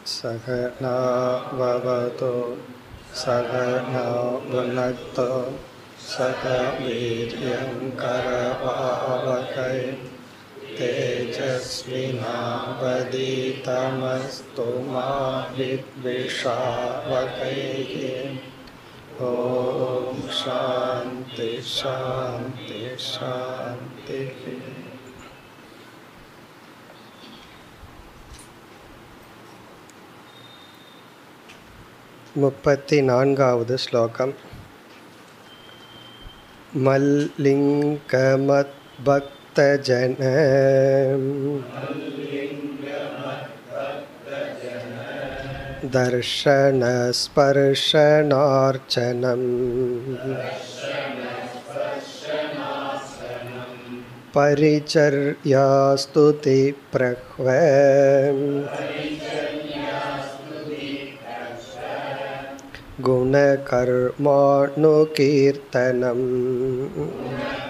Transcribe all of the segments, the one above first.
सहनाववतु सहनौ भुनक्तु सह वीर्यङ्करवावकै तेजस्विनावदीतमस्तु मा विद्विषावकैः ॐ शान्ति शान्ति शान्तिः முப்பத்தி நான்காவது ஸ்லோகம் மல்லிங்கமத்பக்தஜன दर्शनस्पर्शनार्चनम् परिचर्यास्तुतिप्रह्व गुणकर्माणुकीर्तनम्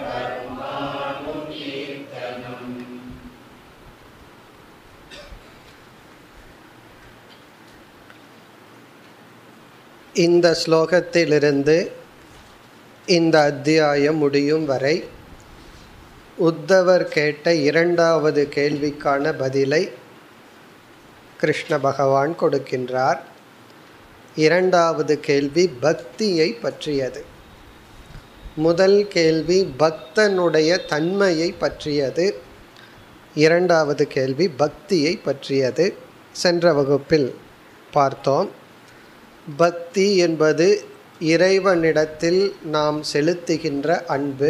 இந்த ஸ்லோகத்திலிருந்து இந்த அத்தியாயம் முடியும் வரை உத்தவர் கேட்ட இரண்டாவது கேள்விக்கான பதிலை கிருஷ்ண பகவான் கொடுக்கின்றார் இரண்டாவது கேள்வி பக்தியை பற்றியது முதல் கேள்வி பக்தனுடைய தன்மையை பற்றியது இரண்டாவது கேள்வி பக்தியை பற்றியது சென்ற வகுப்பில் பார்த்தோம் பக்தி என்பது இறைவனிடத்தில் நாம் செலுத்துகின்ற அன்பு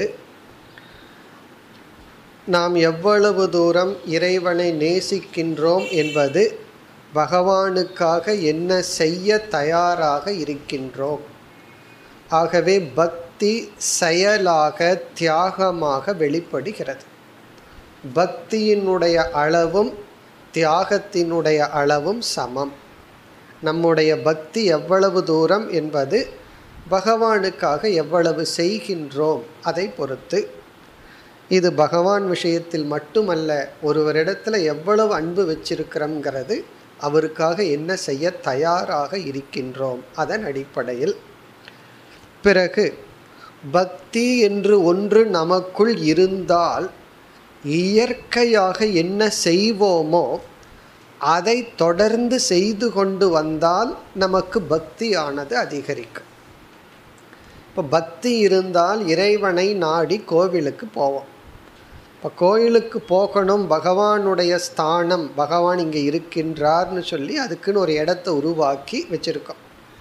நாம் எவ்வளவு தூரம் இறைவனை நேசிக்கின்றோம் என்பது பகவானுக்காக என்ன செய்ய தயாராக இருக்கின்றோம் ஆகவே பக்தி செயலாக தியாகமாக வெளிப்படுகிறது பக்தியினுடைய அளவும் தியாகத்தினுடைய அளவும் சமம் நம்முடைய பக்தி எவ்வளவு தூரம் என்பது பகவானுக்காக எவ்வளவு செய்கின்றோம் அதை பொறுத்து இது பகவான் விஷயத்தில் மட்டுமல்ல ஒருவரிடத்தில் எவ்வளவு அன்பு வச்சிருக்கிறோங்கிறது அவருக்காக என்ன செய்ய தயாராக இருக்கின்றோம் அதன் அடிப்படையில் பிறகு பக்தி என்று ஒன்று நமக்குள் இருந்தால் இயற்கையாக என்ன செய்வோமோ அதை தொடர்ந்து செய்து கொண்டு வந்தால் நமக்கு பக்தியானது அதிகரிக்கும் இப்போ பக்தி இருந்தால் இறைவனை நாடி கோவிலுக்கு போவோம் இப்போ கோயிலுக்கு போகணும் பகவானுடைய ஸ்தானம் பகவான் இங்கே இருக்கின்றார்னு சொல்லி அதுக்குன்னு ஒரு இடத்த உருவாக்கி வச்சுருக்கோம்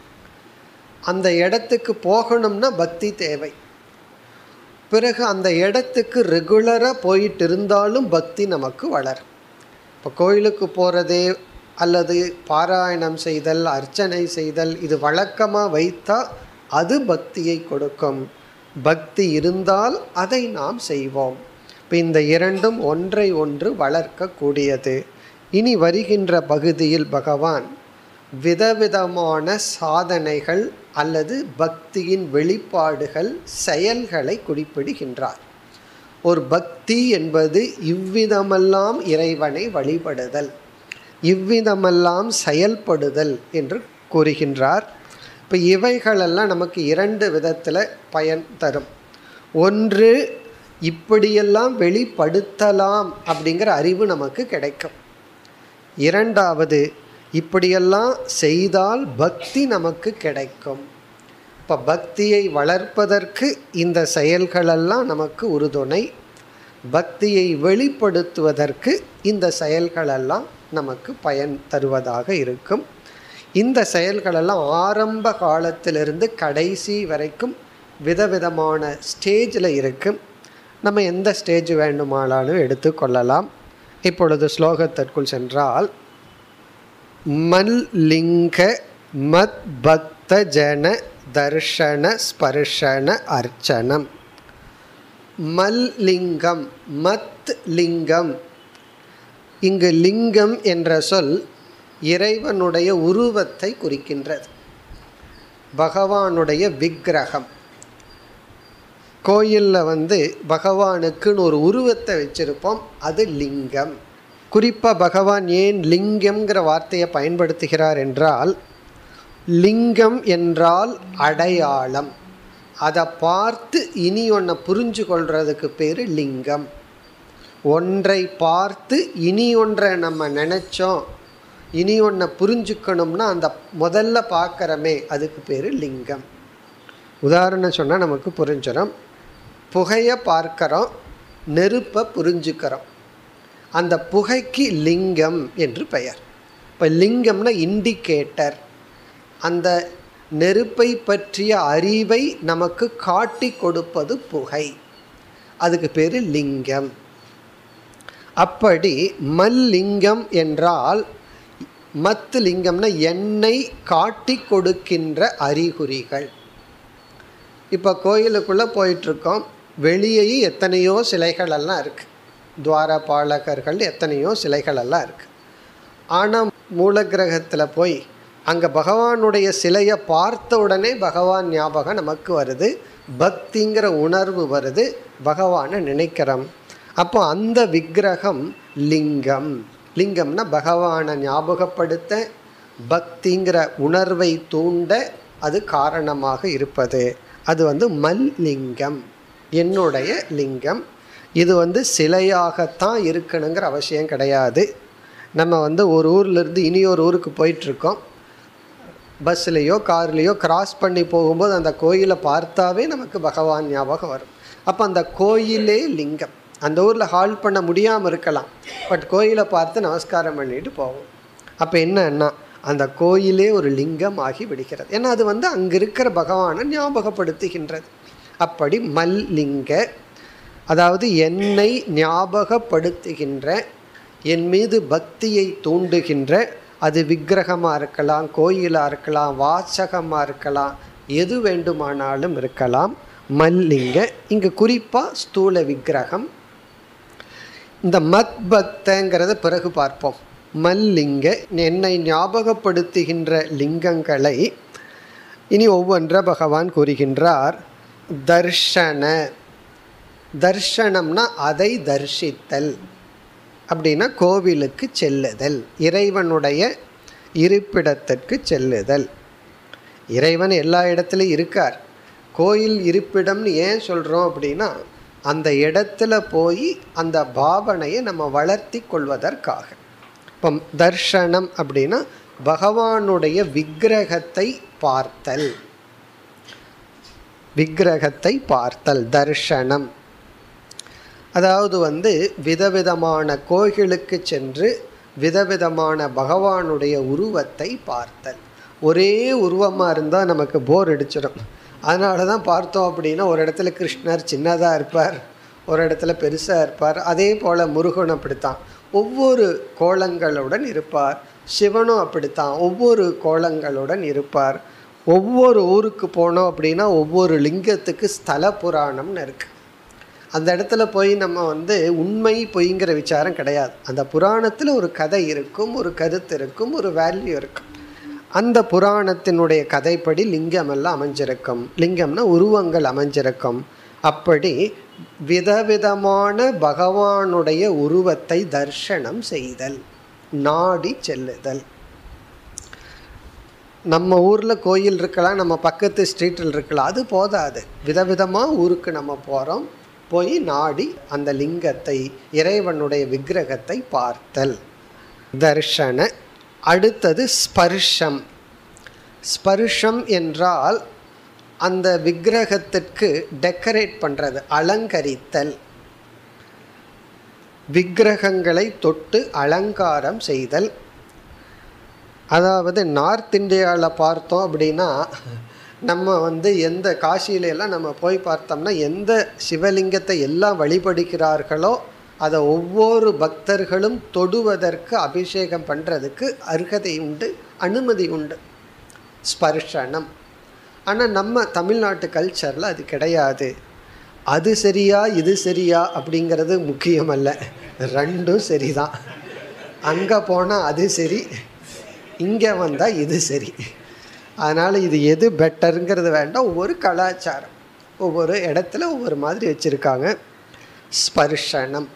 அந்த இடத்துக்கு போகணும்னா பக்தி தேவை பிறகு அந்த இடத்துக்கு ரெகுலராக போயிட்டு இருந்தாலும் பக்தி நமக்கு வளரும் இப்போ கோயிலுக்கு போகிறதே அல்லது பாராயணம் செய்தல் அர்ச்சனை செய்தல் இது வழக்கமாக வைத்தால் அது பக்தியை கொடுக்கும் பக்தி இருந்தால் அதை நாம் செய்வோம் இப்போ இந்த இரண்டும் ஒன்றை ஒன்று வளர்க்கக்கூடியது இனி வருகின்ற பகுதியில் பகவான் விதவிதமான சாதனைகள் அல்லது பக்தியின் வெளிப்பாடுகள் செயல்களை குறிப்பிடுகின்றார் ஒரு பக்தி என்பது இவ்விதமெல்லாம் இறைவனை வழிபடுதல் இவ்விதமெல்லாம் செயல்படுதல் என்று கூறுகின்றார் இப்போ இவைகளெல்லாம் நமக்கு இரண்டு விதத்தில் பயன் தரும் ஒன்று இப்படியெல்லாம் வெளிப்படுத்தலாம் அப்படிங்கிற அறிவு நமக்கு கிடைக்கும் இரண்டாவது இப்படியெல்லாம் செய்தால் பக்தி நமக்கு கிடைக்கும் இப்போ பக்தியை வளர்ப்பதற்கு இந்த செயல்களெல்லாம் நமக்கு உறுதுணை பக்தியை வெளிப்படுத்துவதற்கு இந்த செயல்களெல்லாம் நமக்கு பயன் தருவதாக இருக்கும் இந்த செயல்களெல்லாம் ஆரம்ப காலத்திலிருந்து கடைசி வரைக்கும் விதவிதமான ஸ்டேஜில் இருக்கும் நம்ம எந்த ஸ்டேஜ் வேண்டுமானாலும் எடுத்துக்கொள்ளலாம் இப்பொழுது ஸ்லோகத்திற்குள் சென்றால் மல்லிங்க மத் பக்த ஜன தர்ஷன ஸ்பர்ஷன அர்ச்சனம் மல்லிங்கம் மத் லிங்கம் இங்கு லிங்கம் என்ற சொல் இறைவனுடைய உருவத்தை குறிக்கின்றது பகவானுடைய விக்கிரகம் கோயிலில் வந்து பகவானுக்குன்னு ஒரு உருவத்தை வச்சுருப்போம் அது லிங்கம் குறிப்பாக பகவான் ஏன் லிங்கம்ங்கிற வார்த்தையை பயன்படுத்துகிறார் என்றால் லிங்கம் என்றால் அடையாளம் அதை பார்த்து இனி ஒன்றை புரிஞ்சு கொள்றதுக்கு பேர் லிங்கம் ஒன்றை பார்த்து இனி ஒன்றை நம்ம நினச்சோம் இனி ஒன்றை புரிஞ்சுக்கணும்னா அந்த முதல்ல பார்க்குறமே அதுக்கு பேர் லிங்கம் உதாரணம் சொன்னால் நமக்கு புரிஞ்சிடும் புகையை பார்க்குறோம் நெருப்பை புரிஞ்சுக்கிறோம் அந்த புகைக்கு லிங்கம் என்று பெயர் இப்போ லிங்கம்னா இண்டிகேட்டர் அந்த நெருப்பை பற்றிய அறிவை நமக்கு காட்டி கொடுப்பது புகை அதுக்கு பேர் லிங்கம் அப்படி மல்லிங்கம் என்றால் மத்து லிங்கம்னா எண்ணெய் காட்டி கொடுக்கின்ற அறிகுறிகள் இப்போ கோயிலுக்குள்ளே போயிட்டுருக்கோம் வெளியே எத்தனையோ சிலைகள் எல்லாம் இருக்குது துவாரபாலகர்கள் எத்தனையோ சிலைகள் எல்லாம் இருக்குது ஆனால் மூலகிரகத்தில் போய் அங்கே பகவானுடைய சிலையை பார்த்த உடனே பகவான் ஞாபகம் நமக்கு வருது பக்திங்கிற உணர்வு வருது பகவானை நினைக்கிறோம் அப்போ அந்த விக்கிரகம் லிங்கம் லிங்கம்னா பகவானை ஞாபகப்படுத்த பக்திங்கிற உணர்வை தூண்ட அது காரணமாக இருப்பது அது வந்து மல்லிங்கம் என்னுடைய லிங்கம் இது வந்து சிலையாகத்தான் இருக்கணுங்கிற அவசியம் கிடையாது நம்ம வந்து ஒரு ஊர்லேருந்து இனி ஒரு ஊருக்கு போயிட்டுருக்கோம் பஸ்லேயோ கார்லேயோ கிராஸ் பண்ணி போகும்போது அந்த கோயிலை பார்த்தாவே நமக்கு பகவான் ஞாபகம் வரும் அப்போ அந்த கோயிலே லிங்கம் அந்த ஊரில் ஹால் பண்ண முடியாமல் இருக்கலாம் பட் கோயிலை பார்த்து நமஸ்காரம் பண்ணிட்டு போவோம் அப்போ என்னன்னா அந்த கோயிலே ஒரு லிங்கம் ஆகி விடுகிறது ஏன்னா அது வந்து அங்கே இருக்கிற பகவானை ஞாபகப்படுத்துகின்றது அப்படி மல்லிங்க அதாவது என்னை ஞாபகப்படுத்துகின்ற என் மீது பக்தியை தூண்டுகின்ற அது விக்கிரகமாக இருக்கலாம் கோயிலாக இருக்கலாம் வாசகமாக இருக்கலாம் எது வேண்டுமானாலும் இருக்கலாம் மல்லிங்க இங்கே குறிப்பாக ஸ்தூல விக்கிரகம் இந்த மத் பக்தங்கிறத பிறகு பார்ப்போம் மல்லிங்க என்னை ஞாபகப்படுத்துகின்ற லிங்கங்களை இனி ஒவ்வொன்ற பகவான் கூறுகின்றார் தர்ஷன தர்ஷனம்னா அதை தர்ஷித்தல் அப்படின்னா கோவிலுக்கு செல்லுதல் இறைவனுடைய இருப்பிடத்திற்கு செல்லுதல் இறைவன் எல்லா இடத்துலையும் இருக்கார் கோயில் இருப்பிடம்னு ஏன் சொல்கிறோம் அப்படின்னா அந்த இடத்துல போய் அந்த பாவனையை நம்ம வளர்த்தி கொள்வதற்காக இப்போ தர்ஷனம் அப்படின்னா பகவானுடைய விக்கிரகத்தை பார்த்தல் விக்கிரகத்தை பார்த்தல் தர்ஷனம் அதாவது வந்து விதவிதமான கோயிலுக்கு சென்று விதவிதமான பகவானுடைய உருவத்தை பார்த்தல் ஒரே உருவமாக இருந்தால் நமக்கு போர் அடிச்சிடும் அதனால தான் பார்த்தோம் அப்படின்னா ஒரு இடத்துல கிருஷ்ணர் சின்னதாக இருப்பார் ஒரு இடத்துல பெருசாக இருப்பார் அதே போல் முருகன் அப்படித்தான் ஒவ்வொரு கோலங்களுடன் இருப்பார் சிவனும் அப்படித்தான் ஒவ்வொரு கோலங்களுடன் இருப்பார் ஒவ்வொரு ஊருக்கு போனோம் அப்படின்னா ஒவ்வொரு லிங்கத்துக்கு ஸ்தல புராணம்னு இருக்குது அந்த இடத்துல போய் நம்ம வந்து உண்மை பொய்ங்கிற விசாரம் கிடையாது அந்த புராணத்தில் ஒரு கதை இருக்கும் ஒரு கருத்து இருக்கும் ஒரு வேல்யூ இருக்கும் அந்த புராணத்தினுடைய கதைப்படி லிங்கம் எல்லாம் அமைஞ்சிருக்கும் லிங்கம்னா உருவங்கள் அமைஞ்சிருக்கும் அப்படி விதவிதமான பகவானுடைய உருவத்தை தர்ஷனம் செய்தல் நாடி செல்லுதல் நம்ம ஊரில் கோயில் இருக்கலாம் நம்ம பக்கத்து ஸ்ட்ரீட்டில் இருக்கலாம் அது போதாது விதவிதமாக ஊருக்கு நம்ம போகிறோம் போய் நாடி அந்த லிங்கத்தை இறைவனுடைய விக்கிரகத்தை பார்த்தல் தர்ஷன அடுத்தது ஸ்பர்ஷம் ஸ்பர்ஷம் என்றால் அந்த விக்கிரகத்திற்கு டெக்கரேட் பண்ணுறது அலங்கரித்தல் விக்கிரகங்களை தொட்டு அலங்காரம் செய்தல் அதாவது நார்த் இந்தியாவில் பார்த்தோம் அப்படின்னா நம்ம வந்து எந்த காசியில எல்லாம் நம்ம போய் பார்த்தோம்னா எந்த சிவலிங்கத்தை எல்லாம் வழிபடுகிறார்களோ அதை ஒவ்வொரு பக்தர்களும் தொடுவதற்கு அபிஷேகம் பண்ணுறதுக்கு அருகதை உண்டு அனுமதி உண்டு ஸ்பர்ஷனம் ஆனால் நம்ம தமிழ்நாட்டு கல்ச்சரில் அது கிடையாது அது சரியா இது சரியா அப்படிங்கிறது முக்கியமல்ல ரெண்டும் சரிதான் அங்கே போனால் அது சரி இங்கே வந்தால் இது சரி அதனால் இது எது பெட்டருங்கிறது வேண்டாம் ஒவ்வொரு கலாச்சாரம் ஒவ்வொரு இடத்துல ஒவ்வொரு மாதிரி வச்சுருக்காங்க ஸ்பர்ஷனம்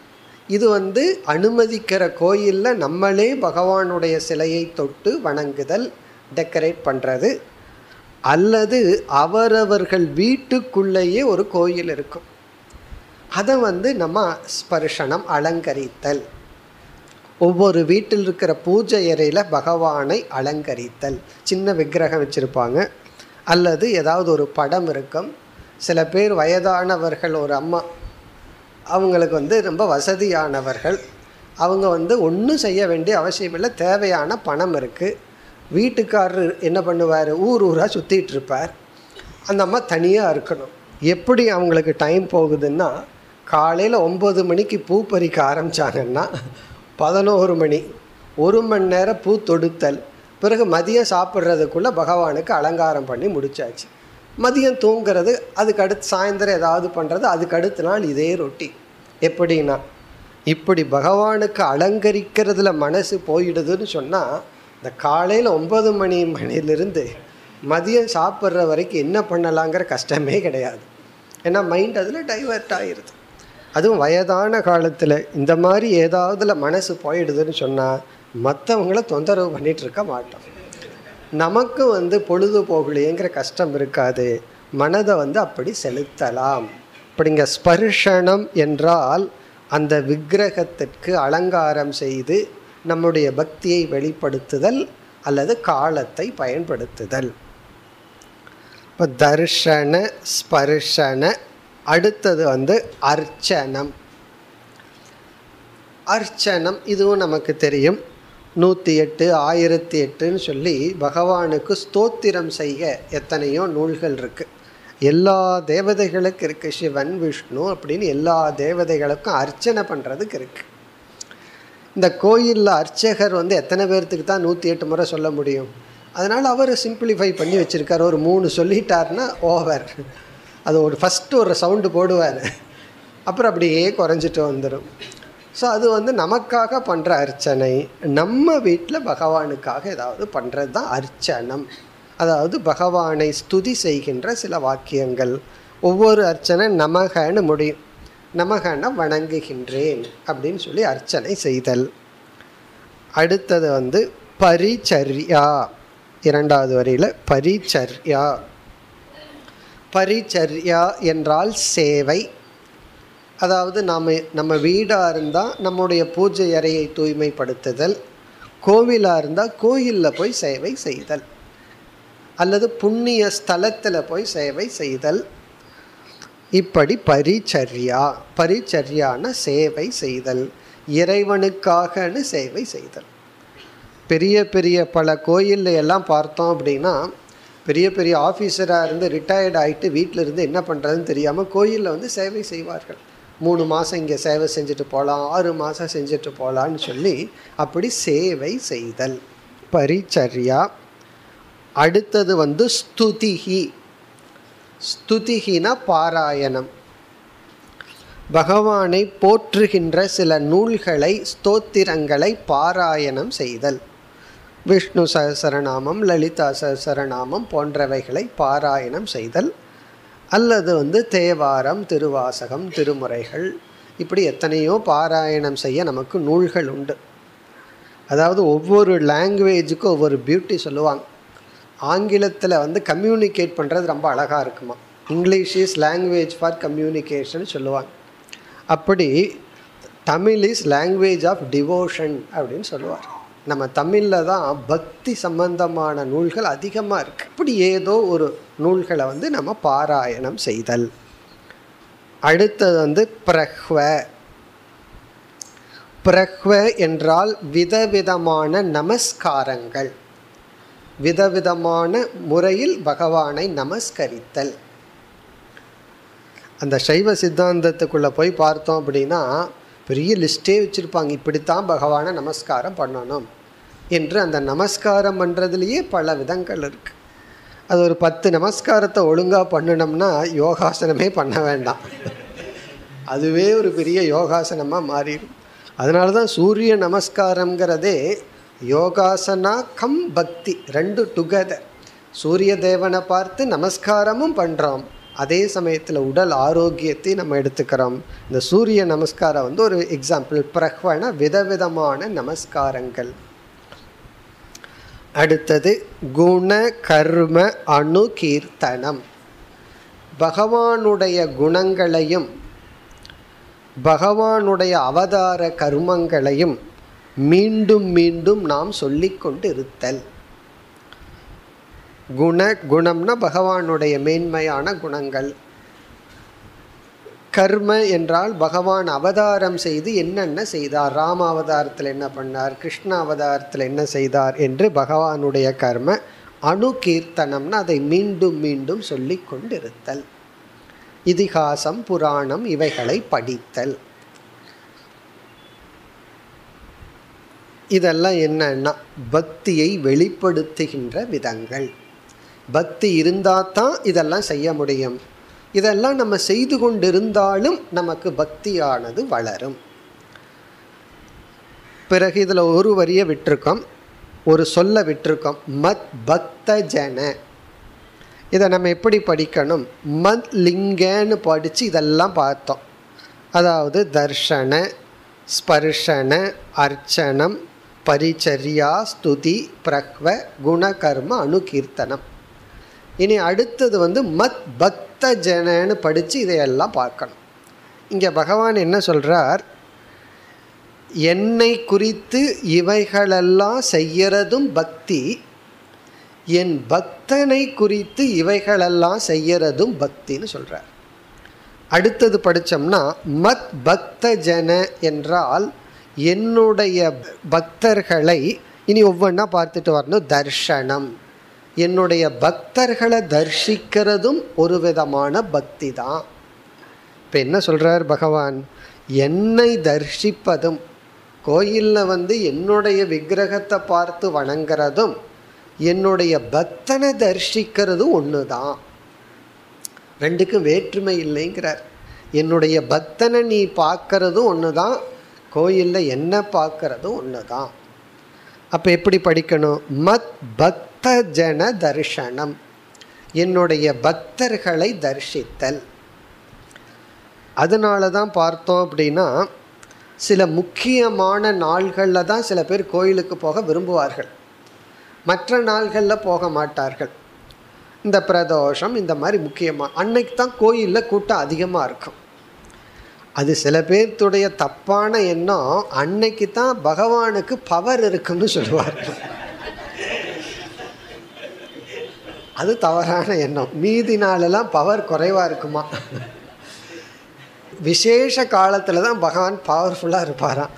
இது வந்து அனுமதிக்கிற கோயிலில் நம்மளே பகவானுடைய சிலையை தொட்டு வணங்குதல் டெக்கரேட் பண்ணுறது அல்லது அவரவர்கள் வீட்டுக்குள்ளேயே ஒரு கோயில் இருக்கும் அதை வந்து நம்ம ஸ்பர்ஷனம் அலங்கரித்தல் ஒவ்வொரு வீட்டில் இருக்கிற பூஜை அறையில் பகவானை அலங்கரித்தல் சின்ன விக்கிரகம் வச்சுருப்பாங்க அல்லது ஏதாவது ஒரு படம் இருக்கும் சில பேர் வயதானவர்கள் ஒரு அம்மா அவங்களுக்கு வந்து ரொம்ப வசதியானவர்கள் அவங்க வந்து ஒன்றும் செய்ய வேண்டிய அவசியம் இல்லை தேவையான பணம் இருக்குது வீட்டுக்காரர் என்ன பண்ணுவார் ஊர் ஊராக சுற்றிட்டு இருப்பார் அந்த அம்மா தனியாக இருக்கணும் எப்படி அவங்களுக்கு டைம் போகுதுன்னா காலையில் ஒம்பது மணிக்கு பூ பறிக்க ஆரம்பித்தாங்கன்னா பதினோரு மணி ஒரு மணி நேரம் பூ தொடுத்தல் பிறகு மதியம் சாப்பிட்றதுக்குள்ளே பகவானுக்கு அலங்காரம் பண்ணி முடிச்சாச்சு மதியம் தூங்குறது அதுக்கு அடுத்து சாயந்தரம் ஏதாவது பண்ணுறது அதுக்கு அடுத்த நாள் இதே ரொட்டி எப்படின்னா இப்படி பகவானுக்கு அலங்கரிக்கிறதுல மனசு போயிடுதுன்னு சொன்னால் இந்த காலையில் ஒம்பது மணி மணிலிருந்து மதியம் சாப்பிட்ற வரைக்கும் என்ன பண்ணலாங்கிற கஷ்டமே கிடையாது ஏன்னா மைண்ட் அதில் டைவர்ட் ஆகிருது அதுவும் வயதான காலத்தில் இந்த மாதிரி ஏதாவதுல மனசு போயிடுதுன்னு சொன்னால் மற்றவங்கள தொந்தரவு பண்ணிகிட்டு இருக்க மாட்டோம் நமக்கு வந்து பொழுது போகலையேங்கிற கஷ்டம் இருக்காது மனதை வந்து அப்படி செலுத்தலாம் அப்படிங்க ஸ்பர்ஷனம் என்றால் அந்த விக்கிரகத்திற்கு அலங்காரம் செய்து நம்முடைய பக்தியை வெளிப்படுத்துதல் அல்லது காலத்தை பயன்படுத்துதல் இப்போ தர்ஷன ஸ்பர்ஷன அடுத்தது வந்து அர்ச்சனம் அர்ச்சனம் இதுவும் நமக்கு தெரியும் நூற்றி எட்டு ஆயிரத்தி எட்டுன்னு சொல்லி பகவானுக்கு ஸ்தோத்திரம் செய்ய எத்தனையோ நூல்கள் இருக்குது எல்லா தேவதைகளுக்கு இருக்குது சிவன் விஷ்ணு அப்படின்னு எல்லா தேவதைகளுக்கும் அர்ச்சனை பண்ணுறதுக்கு இருக்குது இந்த கோயிலில் அர்ச்சகர் வந்து எத்தனை பேர்த்துக்கு தான் நூற்றி எட்டு முறை சொல்ல முடியும் அதனால் அவர் சிம்பிளிஃபை பண்ணி வச்சுருக்கார் ஒரு மூணு சொல்லிட்டாருன்னா ஓவர் அது ஒரு ஃபஸ்ட்டு ஒரு சவுண்டு போடுவார் அப்புறம் அப்படியே குறைஞ்சிட்டு வந்துடும் ஸோ அது வந்து நமக்காக பண்ணுற அர்ச்சனை நம்ம வீட்டில் பகவானுக்காக ஏதாவது பண்ணுறது தான் அர்ச்சனம் அதாவது பகவானை ஸ்துதி செய்கின்ற சில வாக்கியங்கள் ஒவ்வொரு அர்ச்சனை நமகன்னு முடியும் நமகன வணங்குகின்றேன் அப்படின்னு சொல்லி அர்ச்சனை செய்தல் அடுத்தது வந்து பரிச்சர்யா இரண்டாவது வரியில் பரிச்சர்யா பரிச்சர்யா என்றால் சேவை அதாவது நாம் நம்ம வீடாக இருந்தால் நம்முடைய பூஜை அறையை தூய்மைப்படுத்துதல் கோவிலாக இருந்தால் கோயிலில் போய் சேவை செய்தல் அல்லது புண்ணிய ஸ்தலத்தில் போய் சேவை செய்தல் இப்படி பரிச்சர்யா பரிச்சர்யான சேவை செய்தல் இறைவனுக்காகன்னு சேவை செய்தல் பெரிய பெரிய பல கோயில்ல எல்லாம் பார்த்தோம் அப்படின்னா பெரிய பெரிய ஆஃபீஸராக இருந்து ரிட்டையர்ட் ஆகிட்டு வீட்டில் இருந்து என்ன பண்ணுறதுன்னு தெரியாமல் கோயிலில் வந்து சேவை செய்வார்கள் மூணு மாதம் இங்கே சேவை செஞ்சுட்டு போகலாம் ஆறு மாதம் செஞ்சுட்டு போகலான்னு சொல்லி அப்படி சேவை செய்தல் பரிச்சர்யா அடுத்தது வந்து ஸ்துதிகி ஸ்துதிகினா பாராயணம் பகவானை போற்றுகின்ற சில நூல்களை ஸ்தோத்திரங்களை பாராயணம் செய்தல் விஷ்ணு சகசரநாமம் லலிதா சகசரநாமம் போன்றவைகளை பாராயணம் செய்தல் அல்லது வந்து தேவாரம் திருவாசகம் திருமுறைகள் இப்படி எத்தனையோ பாராயணம் செய்ய நமக்கு நூல்கள் உண்டு அதாவது ஒவ்வொரு லாங்குவேஜுக்கும் ஒவ்வொரு பியூட்டி சொல்லுவாங்க ஆங்கிலத்தில் வந்து கம்யூனிகேட் பண்ணுறது ரொம்ப அழகாக இருக்குமா English is language for communication சொல்லுவாங்க அப்படி Tamil is language of devotion அப்படின்னு சொல்லுவார் நம்ம தமிழில் தான் பக்தி சம்பந்தமான நூல்கள் அதிகமாக இருக்குது இப்படி ஏதோ ஒரு நூல்களை வந்து நம்ம பாராயணம் செய்தல் அடுத்தது வந்து பிரஹ்வ பிரஹ்வ என்றால் விதவிதமான நமஸ்காரங்கள் விதவிதமான முறையில் பகவானை நமஸ்கரித்தல் அந்த சைவ சித்தாந்தத்துக்குள்ளே போய் பார்த்தோம் அப்படின்னா பெரிய லிஸ்ட்டே வச்சுருப்பாங்க இப்படித்தான் பகவானை நமஸ்காரம் பண்ணணும் என்று அந்த நமஸ்காரம் பண்ணுறதுலேயே பல விதங்கள் இருக்குது அது ஒரு பத்து நமஸ்காரத்தை ஒழுங்காக பண்ணினோம்னா யோகாசனமே பண்ண வேண்டாம் அதுவே ஒரு பெரிய யோகாசனமாக மாறிடும் அதனால தான் சூரிய நமஸ்காரங்கிறதே யோகாசனா கம் பக்தி ரெண்டு டுகெதர் சூரிய தேவனை பார்த்து நமஸ்காரமும் பண்ணுறோம் அதே சமயத்தில் உடல் ஆரோக்கியத்தை நம்ம எடுத்துக்கிறோம் இந்த சூரிய நமஸ்காரம் வந்து ஒரு எக்ஸாம்பிள் பிரஹ்வன விதவிதமான நமஸ்காரங்கள் அடுத்தது குண கர்ம அணுகீர்த்தனம் பகவானுடைய குணங்களையும் பகவானுடைய அவதார கர்மங்களையும் மீண்டும் மீண்டும் நாம் சொல்லிக்கொண்டு இருத்தல் குண குணம்னா பகவானுடைய மேன்மையான குணங்கள் கர்ம என்றால் பகவான் அவதாரம் செய்து என்னென்ன செய்தார் ராம அவதாரத்தில் என்ன பண்ணார் கிருஷ்ண அவதாரத்தில் என்ன செய்தார் என்று பகவானுடைய கர்ம அணுகீர்த்தனம்னா அதை மீண்டும் மீண்டும் சொல்லி கொண்டிருத்தல் இதிகாசம் புராணம் இவைகளை படித்தல் இதெல்லாம் என்னன்னா பக்தியை வெளிப்படுத்துகின்ற விதங்கள் பக்தி இருந்தால் தான் இதெல்லாம் செய்ய முடியும் இதெல்லாம் நம்ம செய்து கொண்டிருந்தாலும் நமக்கு பக்தியானது வளரும் பிறகு இதில் ஒரு வரியை விட்டிருக்கோம் ஒரு சொல்ல விட்டிருக்கோம் மத் பக்த ஜன இதை நம்ம எப்படி படிக்கணும் மத் லிங்கன்னு படித்து இதெல்லாம் பார்த்தோம் அதாவது தர்ஷன ஸ்பர்ஷன அர்ச்சனம் பரிச்சரியா ஸ்துதி பிரக்வ குணகர்ம அணுகீர்த்தனம் இனி அடுத்தது வந்து மத் பக்த ஜனன்னு படித்து இதையெல்லாம் பார்க்கணும் இங்கே பகவான் என்ன சொல்கிறார் என்னை குறித்து இவைகளெல்லாம் செய்யறதும் பக்தி என் பக்தனை குறித்து இவைகளெல்லாம் செய்யறதும் பக்தின்னு சொல்கிறார் அடுத்தது படித்தோம்னா மத் பக்த ஜன என்றால் என்னுடைய பக்தர்களை இனி ஒவ்வொன்றா பார்த்துட்டு வரணும் தர்ஷனம் என்னுடைய பக்தர்களை தரிசிக்கிறதும் ஒரு விதமான பக்தி தான் இப்போ என்ன சொல்கிறார் பகவான் என்னை தரிசிப்பதும் கோயிலில் வந்து என்னுடைய விக்கிரகத்தை பார்த்து வணங்குறதும் என்னுடைய பக்தனை தரிசிக்கிறதும் ஒன்று தான் ரெண்டுக்கும் வேற்றுமை இல்லைங்கிறார் என்னுடைய பக்தனை நீ பார்க்கறதும் ஒன்று தான் கோயிலில் என்ன பார்க்கறதும் ஒன்று தான் அப்போ எப்படி படிக்கணும் மத் பக்த ஜன தரிசனம் என்னுடைய பக்தர்களை தரிசித்தல் அதனால தான் பார்த்தோம் அப்படின்னா சில முக்கியமான நாள்களில் தான் சில பேர் கோயிலுக்கு போக விரும்புவார்கள் மற்ற நாள்களில் போக மாட்டார்கள் இந்த பிரதோஷம் இந்த மாதிரி முக்கியமாக அன்னைக்கு தான் கோயிலில் கூட்டம் அதிகமாக இருக்கும் அது சில பேர்த்துடைய தப்பான எண்ணம் அன்னைக்கு தான் பகவானுக்கு பவர் இருக்குன்னு சொல்லுவார்கள் அது தவறான எண்ணம் மீதி நாளெல்லாம் பவர் குறைவாக இருக்குமா விசேஷ காலத்தில் தான் பகவான் பவர்ஃபுல்லாக இருப்பாராம்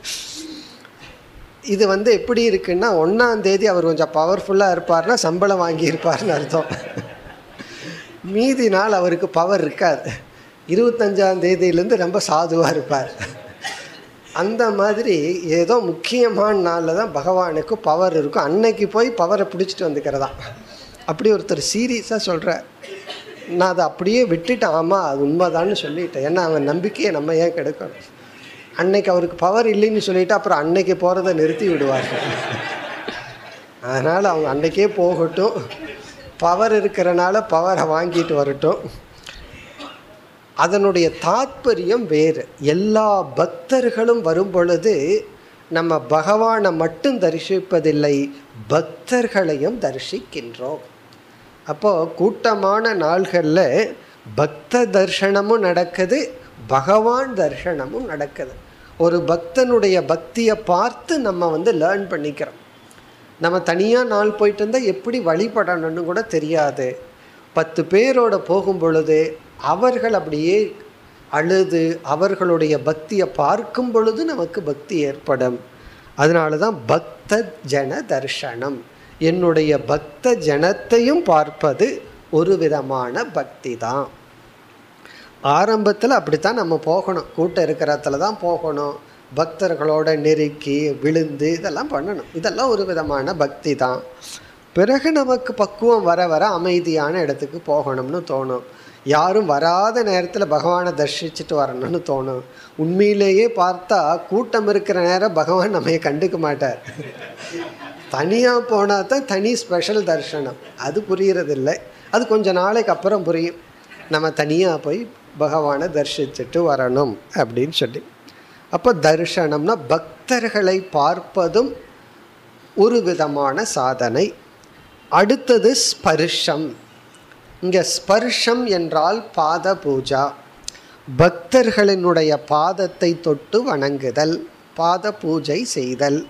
இது வந்து எப்படி இருக்குன்னா ஒன்றாம் தேதி அவர் கொஞ்சம் பவர்ஃபுல்லாக இருப்பார்னா சம்பளம் வாங்கியிருப்பார்னு அர்த்தம் மீதி நாள் அவருக்கு பவர் இருக்காது இருபத்தஞ்சாம் தேதியிலேருந்து ரொம்ப சாதுவாக இருப்பார் அந்த மாதிரி ஏதோ முக்கியமான நாளில் தான் பகவானுக்கு பவர் இருக்கும் அன்னைக்கு போய் பவரை பிடிச்சிட்டு வந்துக்கிறதா அப்படி ஒருத்தர் சீரியஸாக சொல்கிறார் நான் அதை அப்படியே விட்டுட்டேன் ஆமாம் அது உண்மைதான்னு சொல்லிட்டேன் ஏன்னா அவன் நம்பிக்கையை நம்ம ஏன் கெடுக்கணும் அன்னைக்கு அவருக்கு பவர் இல்லைன்னு சொல்லிட்டு அப்புறம் அன்னைக்கு போகிறத நிறுத்தி விடுவார்கள் அதனால் அவங்க அன்னைக்கே போகட்டும் பவர் இருக்கிறனால பவரை வாங்கிட்டு வரட்டும் அதனுடைய தாத்பரியம் வேறு எல்லா பக்தர்களும் வரும் பொழுது நம்ம பகவானை மட்டும் தரிசிப்பதில்லை பக்தர்களையும் தரிசிக்கின்றோம் அப்போது கூட்டமான நாள்களில் பக்த தர்ஷனமும் நடக்குது பகவான் தர்ஷனமும் நடக்குது ஒரு பக்தனுடைய பக்தியை பார்த்து நம்ம வந்து லேர்ன் பண்ணிக்கிறோம் நம்ம தனியாக நாள் போயிட்டு இருந்தால் எப்படி வழிபடணும்னு கூட தெரியாது பத்து பேரோட போகும் பொழுது அவர்கள் அப்படியே அழுது அவர்களுடைய பக்தியை பார்க்கும் பொழுது நமக்கு பக்தி ஏற்படும் அதனால தான் பக்த ஜன தர்ஷனம் என்னுடைய பக்த ஜனத்தையும் பார்ப்பது ஒரு விதமான பக்தி தான் ஆரம்பத்தில் அப்படித்தான் நம்ம போகணும் கூட்டம் இருக்கிற இடத்துல தான் போகணும் பக்தர்களோட நெருக்கி விழுந்து இதெல்லாம் பண்ணணும் இதெல்லாம் ஒரு விதமான பக்தி தான் பிறகு நமக்கு பக்குவம் வர வர அமைதியான இடத்துக்கு போகணும்னு தோணும் யாரும் வராத நேரத்தில் பகவானை தரிசிச்சுட்டு வரணும்னு தோணும் உண்மையிலேயே பார்த்தா கூட்டம் இருக்கிற நேரம் பகவான் நம்ம கண்டுக்க மாட்டார் தனியாக போனால் தான் தனி ஸ்பெஷல் தரிசனம் அது புரியறதில்லை அது கொஞ்சம் நாளைக்கு அப்புறம் புரியும் நம்ம தனியாக போய் பகவானை தரிசிச்சுட்டு வரணும் அப்படின்னு சொல்லி அப்போ தரிசனம்னா பக்தர்களை பார்ப்பதும் ஒரு விதமான சாதனை அடுத்தது ஸ்பர்ஷம் இங்கே ஸ்பர்ஷம் என்றால் பாத பூஜா பக்தர்களினுடைய பாதத்தை தொட்டு வணங்குதல் பாத பூஜை செய்தல்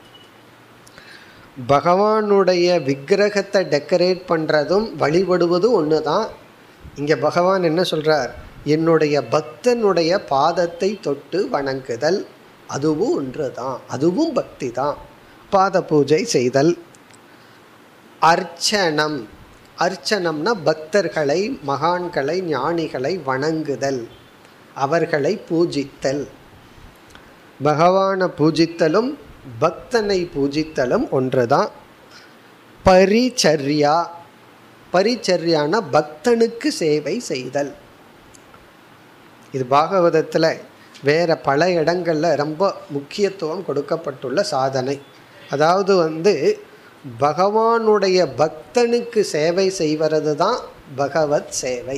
பகவானுடைய விக்கிரகத்தை டெக்கரேட் பண்ணுறதும் வழிபடுவதும் ஒன்று தான் இங்கே பகவான் என்ன சொல்கிறார் என்னுடைய பக்தனுடைய பாதத்தை தொட்டு வணங்குதல் அதுவும் ஒன்று தான் அதுவும் பக்தி தான் பாத பூஜை செய்தல் அர்ச்சனம் அர்ச்சனம்னா பக்தர்களை மகான்களை ஞானிகளை வணங்குதல் அவர்களை பூஜித்தல் பகவானை பூஜித்தலும் பக்தனை பூஜித்தலும் ஒன்றுதான் பரிச்சர்யா பரிச்சர்யான பக்தனுக்கு சேவை செய்தல் இது பாகவதத்தில் வேற பல இடங்களில் ரொம்ப முக்கியத்துவம் கொடுக்கப்பட்டுள்ள சாதனை அதாவது வந்து பகவானுடைய பக்தனுக்கு சேவை செய்வது தான் பகவத் சேவை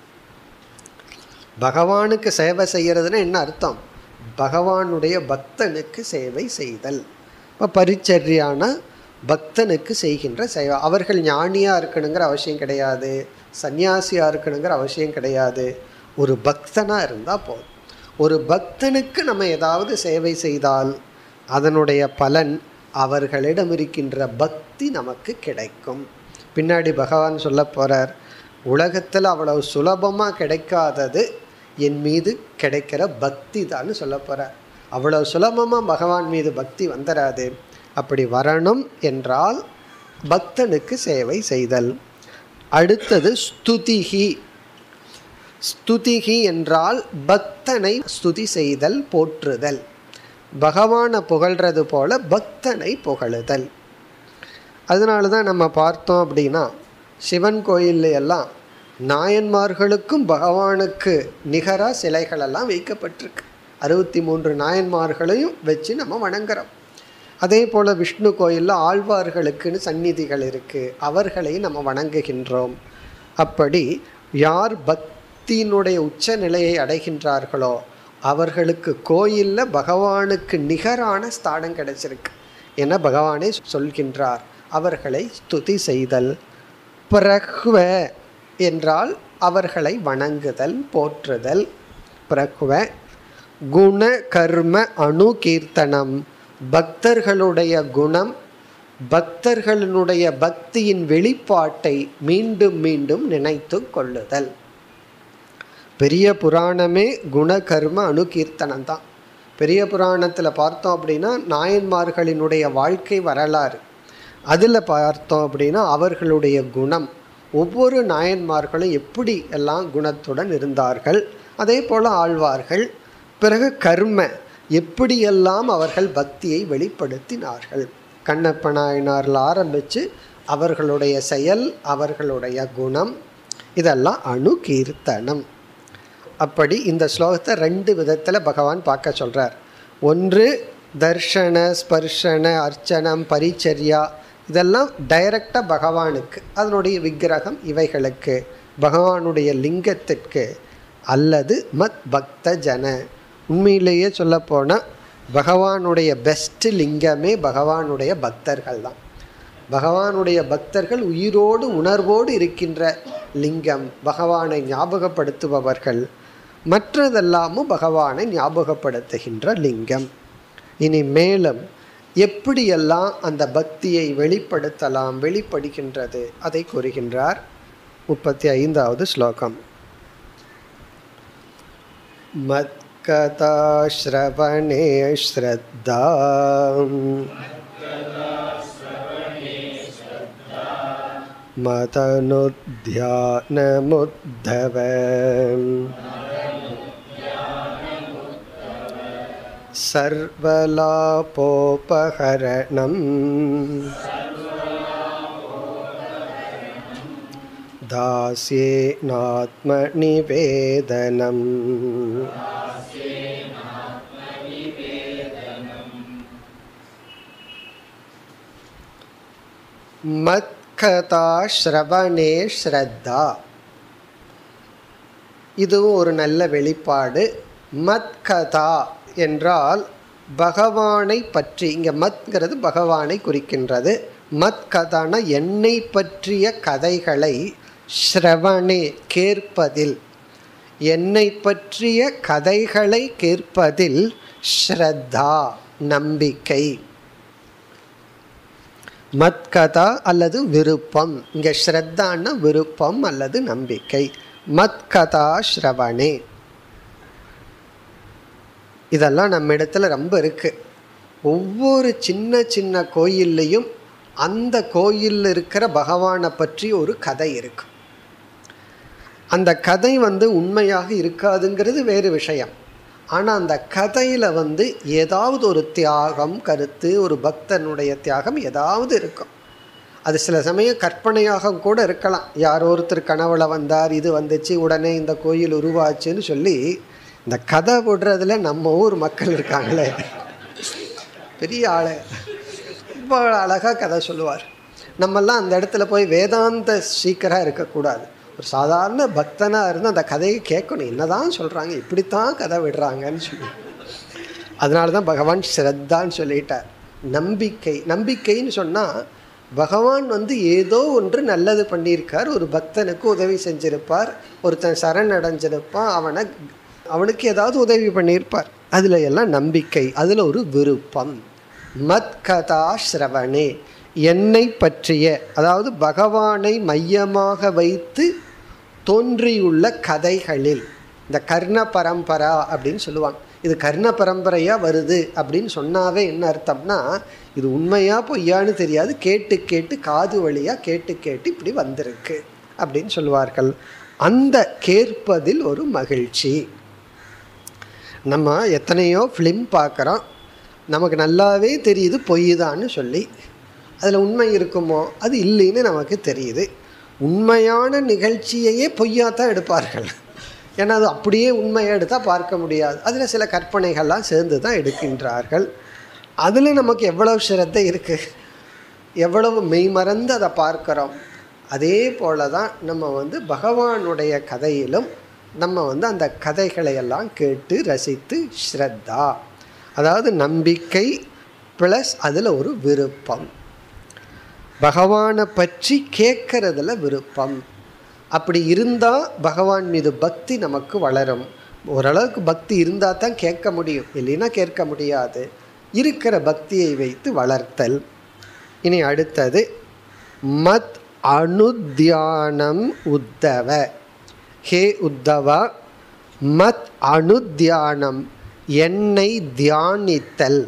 பகவானுக்கு சேவை செய்கிறதுனா என்ன அர்த்தம் பகவானுடைய பக்தனுக்கு சேவை செய்தல் இப்போ பரிச்சரியான பக்தனுக்கு செய்கின்ற சேவை அவர்கள் ஞானியாக இருக்கணுங்கிற அவசியம் கிடையாது சன்னியாசியாக இருக்கணுங்கிற அவசியம் கிடையாது ஒரு பக்தனாக இருந்தால் போதும் ஒரு பக்தனுக்கு நம்ம ஏதாவது சேவை செய்தால் அதனுடைய பலன் அவர்களிடம் இருக்கின்ற பக்தி நமக்கு கிடைக்கும் பின்னாடி பகவான் சொல்ல போகிறார் உலகத்தில் அவ்வளவு சுலபமாக கிடைக்காதது என் மீது கிடைக்கிற பக்தி தான் சொல்ல போகிறார் அவ்வளவு சுலபமாக பகவான் மீது பக்தி வந்துடாது அப்படி வரணும் என்றால் பக்தனுக்கு சேவை செய்தல் அடுத்தது ஸ்துதிகி ஸ்துதிகி என்றால் பக்தனை ஸ்துதி செய்தல் போற்றுதல் பகவானை புகழ்றது போல பக்தனை புகழுதல் அதனால தான் நம்ம பார்த்தோம் அப்படின்னா சிவன் கோயில்ல எல்லாம் நாயன்மார்களுக்கும் பகவானுக்கு நிகராக சிலைகளெல்லாம் வைக்கப்பட்டிருக்கு அறுபத்தி மூன்று நாயன்மார்களையும் வச்சு நம்ம வணங்குறோம் அதே போல் விஷ்ணு கோயிலில் ஆழ்வார்களுக்குன்னு சந்நிதிகள் இருக்குது அவர்களையும் நம்ம வணங்குகின்றோம் அப்படி யார் பக்தியினுடைய உச்ச நிலையை அடைகின்றார்களோ அவர்களுக்கு கோயிலில் பகவானுக்கு நிகரான ஸ்தானம் கிடைச்சிருக்கு என பகவானே சொல்கின்றார் அவர்களை ஸ்துதி செய்தல் பிரஹ்வ என்றால் அவர்களை வணங்குதல் போற்றுதல் பிரஹ்வ குண கர்ம அணு கீர்த்தனம் பக்தர்களுடைய குணம் பக்தர்களுடைய பக்தியின் வெளிப்பாட்டை மீண்டும் மீண்டும் நினைத்து கொள்ளுதல் பெரிய புராணமே குணகர்ம அணுகீர்த்தனம் தான் பெரிய புராணத்தில் பார்த்தோம் அப்படின்னா நாயன்மார்களினுடைய வாழ்க்கை வரலாறு அதில் பார்த்தோம் அப்படின்னா அவர்களுடைய குணம் ஒவ்வொரு நாயன்மார்களும் எப்படி எல்லாம் குணத்துடன் இருந்தார்கள் அதே போல் ஆழ்வார்கள் பிறகு கர்ம எப்படியெல்லாம் அவர்கள் பக்தியை வெளிப்படுத்தினார்கள் கண்ணப்ப நாயனாரில் ஆரம்பித்து அவர்களுடைய செயல் அவர்களுடைய குணம் இதெல்லாம் அணுகீர்த்தனம் அப்படி இந்த ஸ்லோகத்தை ரெண்டு விதத்தில் பகவான் பார்க்க சொல்கிறார் ஒன்று தர்ஷன ஸ்பர்ஷன அர்ச்சனம் பரிச்சர்யா இதெல்லாம் டைரக்டாக பகவானுக்கு அதனுடைய விக்கிரகம் இவைகளுக்கு பகவானுடைய லிங்கத்திற்கு அல்லது மத் பக்த ஜன உண்மையிலேயே சொல்லப்போனால் பகவானுடைய பெஸ்ட் லிங்கமே பகவானுடைய பக்தர்கள் தான் பகவானுடைய பக்தர்கள் உயிரோடு உணர்வோடு இருக்கின்ற லிங்கம் பகவானை ஞாபகப்படுத்துபவர்கள் மற்றதெல்லாமும் பகவானை ஞாபகப்படுத்துகின்ற லிங்கம் இனி மேலும் எப்படியெல்லாம் அந்த பக்தியை வெளிப்படுத்தலாம் வெளிப்படுகின்றது அதை கூறுகின்றார் முப்பத்தி ஐந்தாவது ஸ்லோகம் மத்கதாஸ்ரவணே ஸ்ரத்தா மதனுத்தியானமுத்தவ सर्वलापोपहरणम् दास्येनात्मनिवेदनम् மத்கதா ஸ்ரவணே ஸ்ரத்தா இதுவும் ஒரு நல்ல வெளிப்பாடு மத் கதா என்றால் பகவானை பற்றி இங்கே மத்ங்கிறது பகவானை குறிக்கின்றது மத் கதான என்னை பற்றிய கதைகளை ஸ்ரவணே கேட்பதில் என்னை பற்றிய கதைகளை கேட்பதில் ஸ்ரத்தா நம்பிக்கை மத்கதா அல்லது விருப்பம் இங்கே ஸ்ரத்தான விருப்பம் அல்லது நம்பிக்கை மத்கதா ஸ்ரவணே இதெல்லாம் நம்ம இடத்துல ரொம்ப இருக்கு ஒவ்வொரு சின்ன சின்ன கோயில்லையும் அந்த கோயிலில் இருக்கிற பகவானை பற்றி ஒரு கதை இருக்கு அந்த கதை வந்து உண்மையாக இருக்காதுங்கிறது வேறு விஷயம் ஆனால் அந்த கதையில் வந்து ஏதாவது ஒரு தியாகம் கருத்து ஒரு பக்தனுடைய தியாகம் ஏதாவது இருக்கும் அது சில சமயம் கற்பனையாக கூட இருக்கலாம் யாரோ ஒருத்தர் கனவுல வந்தார் இது வந்துச்சு உடனே இந்த கோயில் உருவாச்சுன்னு சொல்லி இந்த கதை விடுறதுல நம்ம ஊர் மக்கள் இருக்காங்களே பெரிய ஆளு ரொம்ப அழகாக கதை சொல்லுவார் நம்மெல்லாம் அந்த இடத்துல போய் வேதாந்த சீக்கராக இருக்கக்கூடாது ஒரு சாதாரண பக்தனாக இருந்து அந்த கதையை கேட்கணும் என்னதான் சொல்கிறாங்க இப்படித்தான் கதை விடுறாங்கன்னு சொல்லி அதனால தான் பகவான் ஸ்ரத்தான்னு சொல்லிட்டார் நம்பிக்கை நம்பிக்கைன்னு சொன்னால் பகவான் வந்து ஏதோ ஒன்று நல்லது பண்ணியிருக்கார் ஒரு பக்தனுக்கு உதவி செஞ்சிருப்பார் ஒருத்தன் சரண் அடைஞ்சிருப்பான் அவனை அவனுக்கு ஏதாவது உதவி பண்ணியிருப்பார் அதில் எல்லாம் நம்பிக்கை அதில் ஒரு விருப்பம் மத் கதா ஸ்ரவணே என்னை பற்றிய அதாவது பகவானை மையமாக வைத்து தோன்றியுள்ள கதைகளில் இந்த கர்ண பரம்பரா அப்படின்னு சொல்லுவாங்க இது கர்ண பரம்பரையாக வருது அப்படின்னு சொன்னாவே என்ன அர்த்தம்னா இது உண்மையா பொய்யான்னு தெரியாது கேட்டு கேட்டு காது வழியாக கேட்டு கேட்டு இப்படி வந்திருக்கு அப்படின்னு சொல்லுவார்கள் அந்த கேட்பதில் ஒரு மகிழ்ச்சி நம்ம எத்தனையோ ஃபிலிம் பார்க்குறோம் நமக்கு நல்லாவே தெரியுது பொய் தான்னு சொல்லி அதில் உண்மை இருக்குமோ அது இல்லைன்னு நமக்கு தெரியுது உண்மையான நிகழ்ச்சியையே பொய்யா தான் எடுப்பார்கள் ஏன்னா அது அப்படியே உண்மையை எடுத்தால் பார்க்க முடியாது அதில் சில கற்பனைகள்லாம் சேர்ந்து தான் எடுக்கின்றார்கள் அதில் நமக்கு எவ்வளவு சிரத்தை இருக்குது எவ்வளவு மெய்மறந்து அதை பார்க்குறோம் அதே போல தான் நம்ம வந்து பகவானுடைய கதையிலும் நம்ம வந்து அந்த கதைகளை எல்லாம் கேட்டு ரசித்து ஸ்ரத்தா அதாவது நம்பிக்கை ப்ளஸ் அதில் ஒரு விருப்பம் பகவானை பற்றி கேட்கறதுல விருப்பம் அப்படி இருந்தால் பகவான் மீது பக்தி நமக்கு வளரும் ஓரளவுக்கு பக்தி இருந்தால் தான் கேட்க முடியும் இல்லைன்னா கேட்க முடியாது இருக்கிற பக்தியை வைத்து வளர்த்தல் இனி அடுத்தது மத் அனுத்தியானம் உத்தவ ஹே உத்தவா மத் அனுத்தியானம் என்னை தியானித்தல்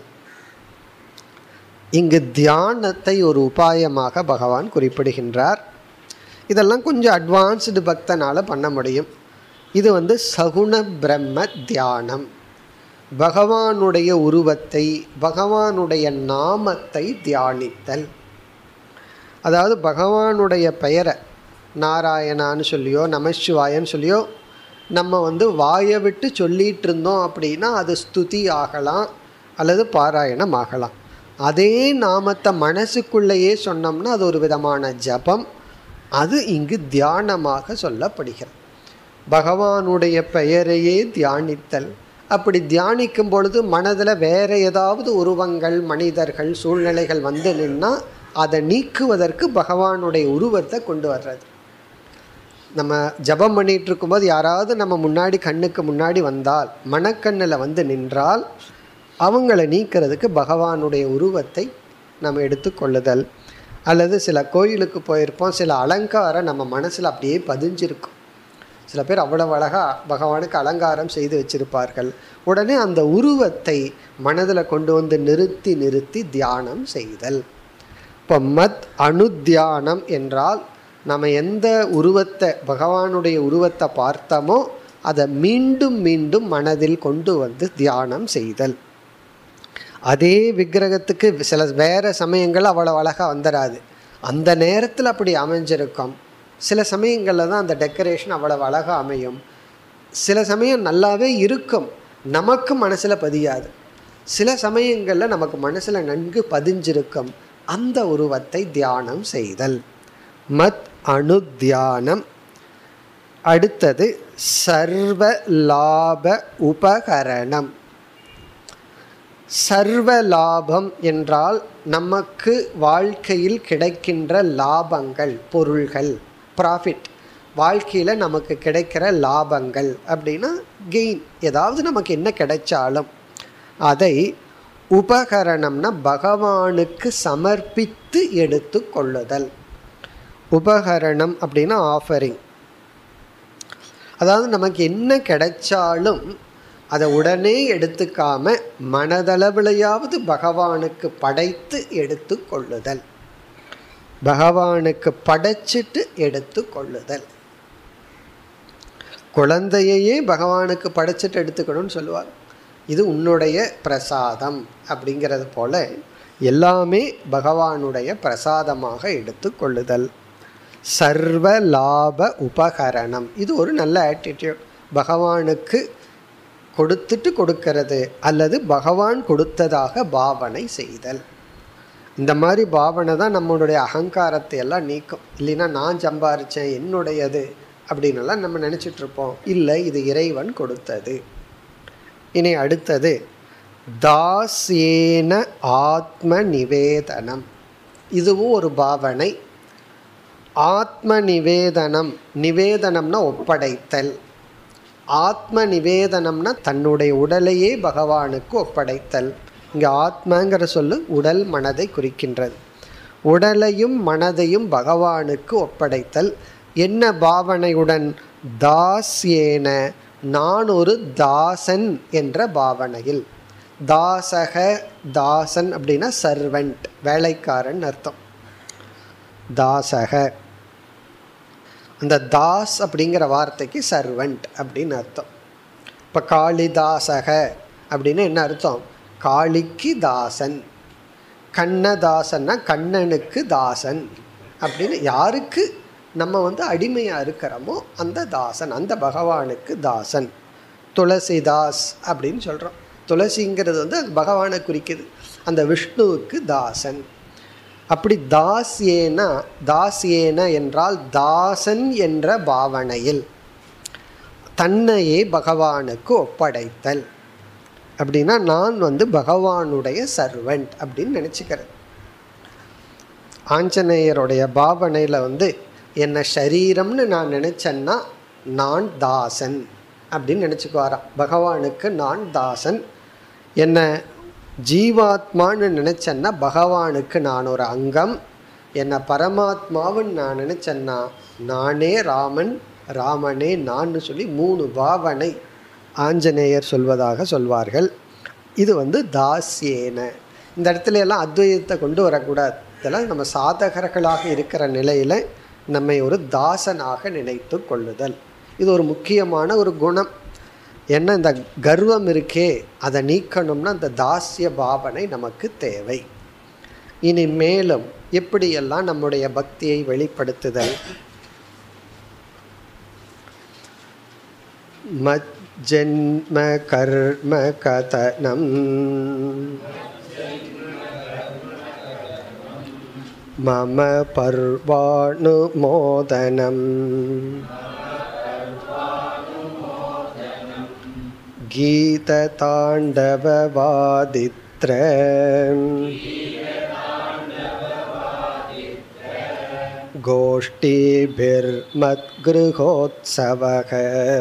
இங்கு தியானத்தை ஒரு உபாயமாக பகவான் குறிப்பிடுகின்றார் இதெல்லாம் கொஞ்சம் அட்வான்ஸ்டு பக்தனால் பண்ண முடியும் இது வந்து சகுண பிரம்ம தியானம் பகவானுடைய உருவத்தை பகவானுடைய நாமத்தை தியானித்தல் அதாவது பகவானுடைய பெயரை நாராயணான்னு சொல்லியோ நமசிவாயன்னு சொல்லியோ நம்ம வந்து வாயை விட்டு சொல்லிகிட்டு இருந்தோம் அப்படின்னா அது ஸ்துதி ஆகலாம் அல்லது பாராயணம் ஆகலாம் அதே நாமத்தை மனசுக்குள்ளேயே சொன்னோம்னா அது ஒரு விதமான ஜபம் அது இங்கு தியானமாக சொல்லப்படுகிறது பகவானுடைய பெயரையே தியானித்தல் அப்படி தியானிக்கும் பொழுது மனதில் வேற ஏதாவது உருவங்கள் மனிதர்கள் சூழ்நிலைகள் வந்து நின்னா அதை நீக்குவதற்கு பகவானுடைய உருவத்தை கொண்டு வர்றது நம்ம ஜபம் பண்ணிட்டு இருக்கும்போது யாராவது நம்ம முன்னாடி கண்ணுக்கு முன்னாடி வந்தால் மனக்கண்ணில் வந்து நின்றால் அவங்கள நீக்கிறதுக்கு பகவானுடைய உருவத்தை நம்ம எடுத்துக்கொள்ளுதல் அல்லது சில கோயிலுக்கு போயிருப்போம் சில அலங்காரம் நம்ம மனசில் அப்படியே பதிஞ்சிருக்கும் சில பேர் அவ்வளவு அழகாக பகவானுக்கு அலங்காரம் செய்து வச்சிருப்பார்கள் உடனே அந்த உருவத்தை மனதில் கொண்டு வந்து நிறுத்தி நிறுத்தி தியானம் செய்தல் இப்போ மத் அனுத்தியானம் என்றால் நம்ம எந்த உருவத்தை பகவானுடைய உருவத்தை பார்த்தோமோ அதை மீண்டும் மீண்டும் மனதில் கொண்டு வந்து தியானம் செய்தல் அதே விக்கிரகத்துக்கு சில வேறு சமயங்கள் அவ்வளோ அழகாக வந்துடாது அந்த நேரத்தில் அப்படி அமைஞ்சிருக்கும் சில சமயங்களில் தான் அந்த டெக்கரேஷன் அவ்வளவு அழகாக அமையும் சில சமயம் நல்லாவே இருக்கும் நமக்கு மனசில் பதியாது சில சமயங்களில் நமக்கு மனசில் நன்கு பதிஞ்சிருக்கும் அந்த உருவத்தை தியானம் செய்தல் மத் அனுத்தியானம் அடுத்தது சர்வ லாப உபகரணம் சர்வ லாபம் என்றால் நமக்கு வாழ்க்கையில் கிடைக்கின்ற லாபங்கள் பொருள்கள் ப்ராஃபிட் வாழ்க்கையில் நமக்கு கிடைக்கிற லாபங்கள் அப்படின்னா கெயின் ஏதாவது நமக்கு என்ன கிடைச்சாலும் அதை உபகரணம்னா பகவானுக்கு சமர்ப்பித்து எடுத்து கொள்ளுதல் உபகரணம் அப்படின்னா ஆஃபரிங் அதாவது நமக்கு என்ன கிடைச்சாலும் அதை உடனே எடுத்துக்காம மனதளவிலையாவது பகவானுக்கு படைத்து எடுத்து கொள்ளுதல் பகவானுக்கு படைச்சிட்டு எடுத்து கொள்ளுதல் குழந்தையையே பகவானுக்கு படைச்சிட்டு எடுத்துக்கணும்னு சொல்லுவார் இது உன்னுடைய பிரசாதம் அப்படிங்கிறது போல எல்லாமே பகவானுடைய பிரசாதமாக எடுத்து கொள்ளுதல் சர்வ லாப உபகரணம் இது ஒரு நல்ல ஆட்டிடியூட் பகவானுக்கு கொடுத்துட்டு கொடுக்கறது அல்லது பகவான் கொடுத்ததாக பாவனை செய்தல் இந்த மாதிரி பாவனை தான் நம்மளுடைய அகங்காரத்தை எல்லாம் நீக்கும் இல்லைன்னா நான் சம்பாரித்தேன் என்னுடையது அப்படின்னெல்லாம் நம்ம நினச்சிட்டு இருப்போம் இல்லை இது இறைவன் கொடுத்தது இனி அடுத்தது தாஸ்யேன ஆத்ம நிவேதனம் இதுவும் ஒரு பாவனை ஆத்ம நிவேதனம் நிவேதனம்னா ஒப்படைத்தல் ஆத்ம நிவேதனம்னா தன்னுடைய உடலையே பகவானுக்கு ஒப்படைத்தல் இங்கே ஆத்மங்கிற சொல்லு உடல் மனதை குறிக்கின்றது உடலையும் மனதையும் பகவானுக்கு ஒப்படைத்தல் என்ன பாவனையுடன் தாஸ்யேன நான் ஒரு தாசன் என்ற பாவனையில் தாசக தாசன் அப்படின்னா சர்வெண்ட் வேலைக்காரன் அர்த்தம் தாசக அந்த தாஸ் அப்படிங்கிற வார்த்தைக்கு சர்வெண்ட் அப்படின்னு அர்த்தம் இப்போ காளிதாசக அப்படின்னு என்ன அர்த்தம் காளிக்கு தாசன் கண்ணதாசன்னா கண்ணனுக்கு தாசன் அப்படின்னு யாருக்கு நம்ம வந்து அடிமையாக இருக்கிறோமோ அந்த தாசன் அந்த பகவானுக்கு தாசன் துளசிதாஸ் அப்படின்னு சொல்கிறோம் துளசிங்கிறது வந்து அது பகவானை குறிக்குது அந்த விஷ்ணுவுக்கு தாசன் அப்படி தாஸ்யேனா தாஸ்யேன என்றால் தாசன் என்ற பாவனையில் தன்னையே பகவானுக்கு ஒப்படைத்தல் அப்படின்னா நான் வந்து பகவானுடைய சர்வெண்ட் அப்படின்னு நினச்சிக்கிறேன் ஆஞ்சநேயருடைய பாவனையில் வந்து என்னை ஷரீரம்னு நான் நினச்சேன்னா நான் தாசன் அப்படின்னு நினச்சிக்குவாராம் பகவானுக்கு நான் தாசன் என்னை ஜீவாத்மான்னு நினச்சேன்னா பகவானுக்கு நான் ஒரு அங்கம் என்னை பரமாத்மாவுன்னு நான் நினச்சேன்னா நானே ராமன் ராமனே நான் சொல்லி மூணு பாவனை ஆஞ்சநேயர் சொல்வதாக சொல்வார்கள் இது வந்து தாஸ்யேன இந்த இடத்துல எல்லாம் அத்வைதத்தை கொண்டு வரக்கூடாது இதெல்லாம் நம்ம சாதகர்களாக இருக்கிற நிலையில் நம்மை ஒரு தாசனாக நினைத்து கொள்ளுதல் இது ஒரு முக்கியமான ஒரு குணம் என்ன இந்த கர்வம் இருக்கே அதை நீக்கணும்னா அந்த தாஸ்ய பாவனை நமக்கு தேவை இனி மேலும் எப்படியெல்லாம் நம்முடைய பக்தியை வெளிப்படுத்துதல் மஜ்ஜன்ம கர்ம கதனம் மம பர்வாணுமோதனம் गीतताण्डववादित्र गोष्ठीभिर्मद्गृहोत्सवः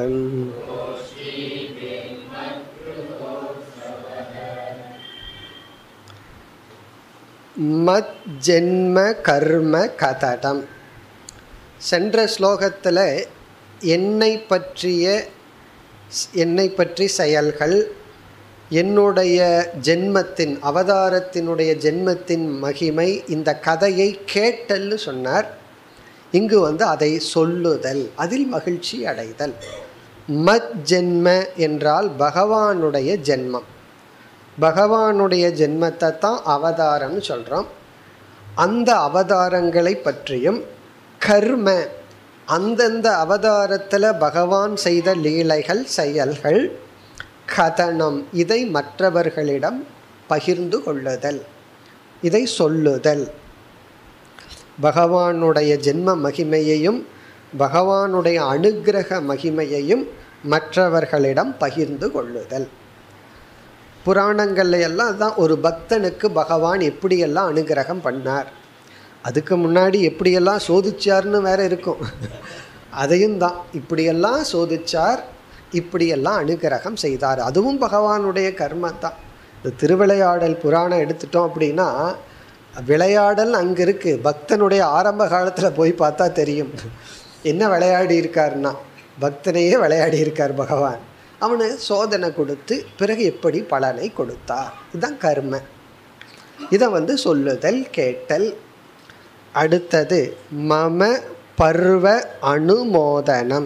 மத் ஜென்ம கர்ம கதடம் சென்ற ஸ்லோகத்தில் என்னை பற்றிய என்னை பற்றி செயல்கள் என்னுடைய ஜென்மத்தின் அவதாரத்தினுடைய ஜென்மத்தின் மகிமை இந்த கதையை கேட்டல்னு சொன்னார் இங்கு வந்து அதை சொல்லுதல் அதில் மகிழ்ச்சி அடைதல் மத் ஜென்ம என்றால் பகவானுடைய ஜென்மம் பகவானுடைய ஜென்மத்தை தான் அவதாரம்னு சொல்கிறோம் அந்த அவதாரங்களை பற்றியும் கர்ம அந்தந்த அவதாரத்தில் பகவான் செய்த லீலைகள் செயல்கள் கதனம் இதை மற்றவர்களிடம் பகிர்ந்து கொள்ளுதல் இதை சொல்லுதல் பகவானுடைய ஜென்ம மகிமையையும் பகவானுடைய அனுக்கிரக மகிமையையும் மற்றவர்களிடம் பகிர்ந்து கொள்ளுதல் புராணங்கள்ல எல்லாம் அதான் ஒரு பக்தனுக்கு பகவான் எப்படியெல்லாம் அனுகிரகம் பண்ணார் அதுக்கு முன்னாடி எப்படியெல்லாம் சோதிச்சார்னு வேற இருக்கும் அதையும் தான் இப்படியெல்லாம் சோதிச்சார் இப்படியெல்லாம் அனுகிரகம் செய்தார் அதுவும் பகவானுடைய கர்மம் தான் இந்த திருவிளையாடல் புராணம் எடுத்துட்டோம் அப்படின்னா விளையாடல் அங்கே இருக்குது பக்தனுடைய ஆரம்ப காலத்தில் போய் பார்த்தா தெரியும் என்ன விளையாடி இருக்காருன்னா பக்தனையே விளையாடி இருக்கார் பகவான் அவனு சோதனை கொடுத்து பிறகு எப்படி பலனை கொடுத்தார் இதுதான் கர்ம இதை வந்து சொல்லுதல் கேட்டல் அடுத்தது மம பர்வ அனுமோதனம்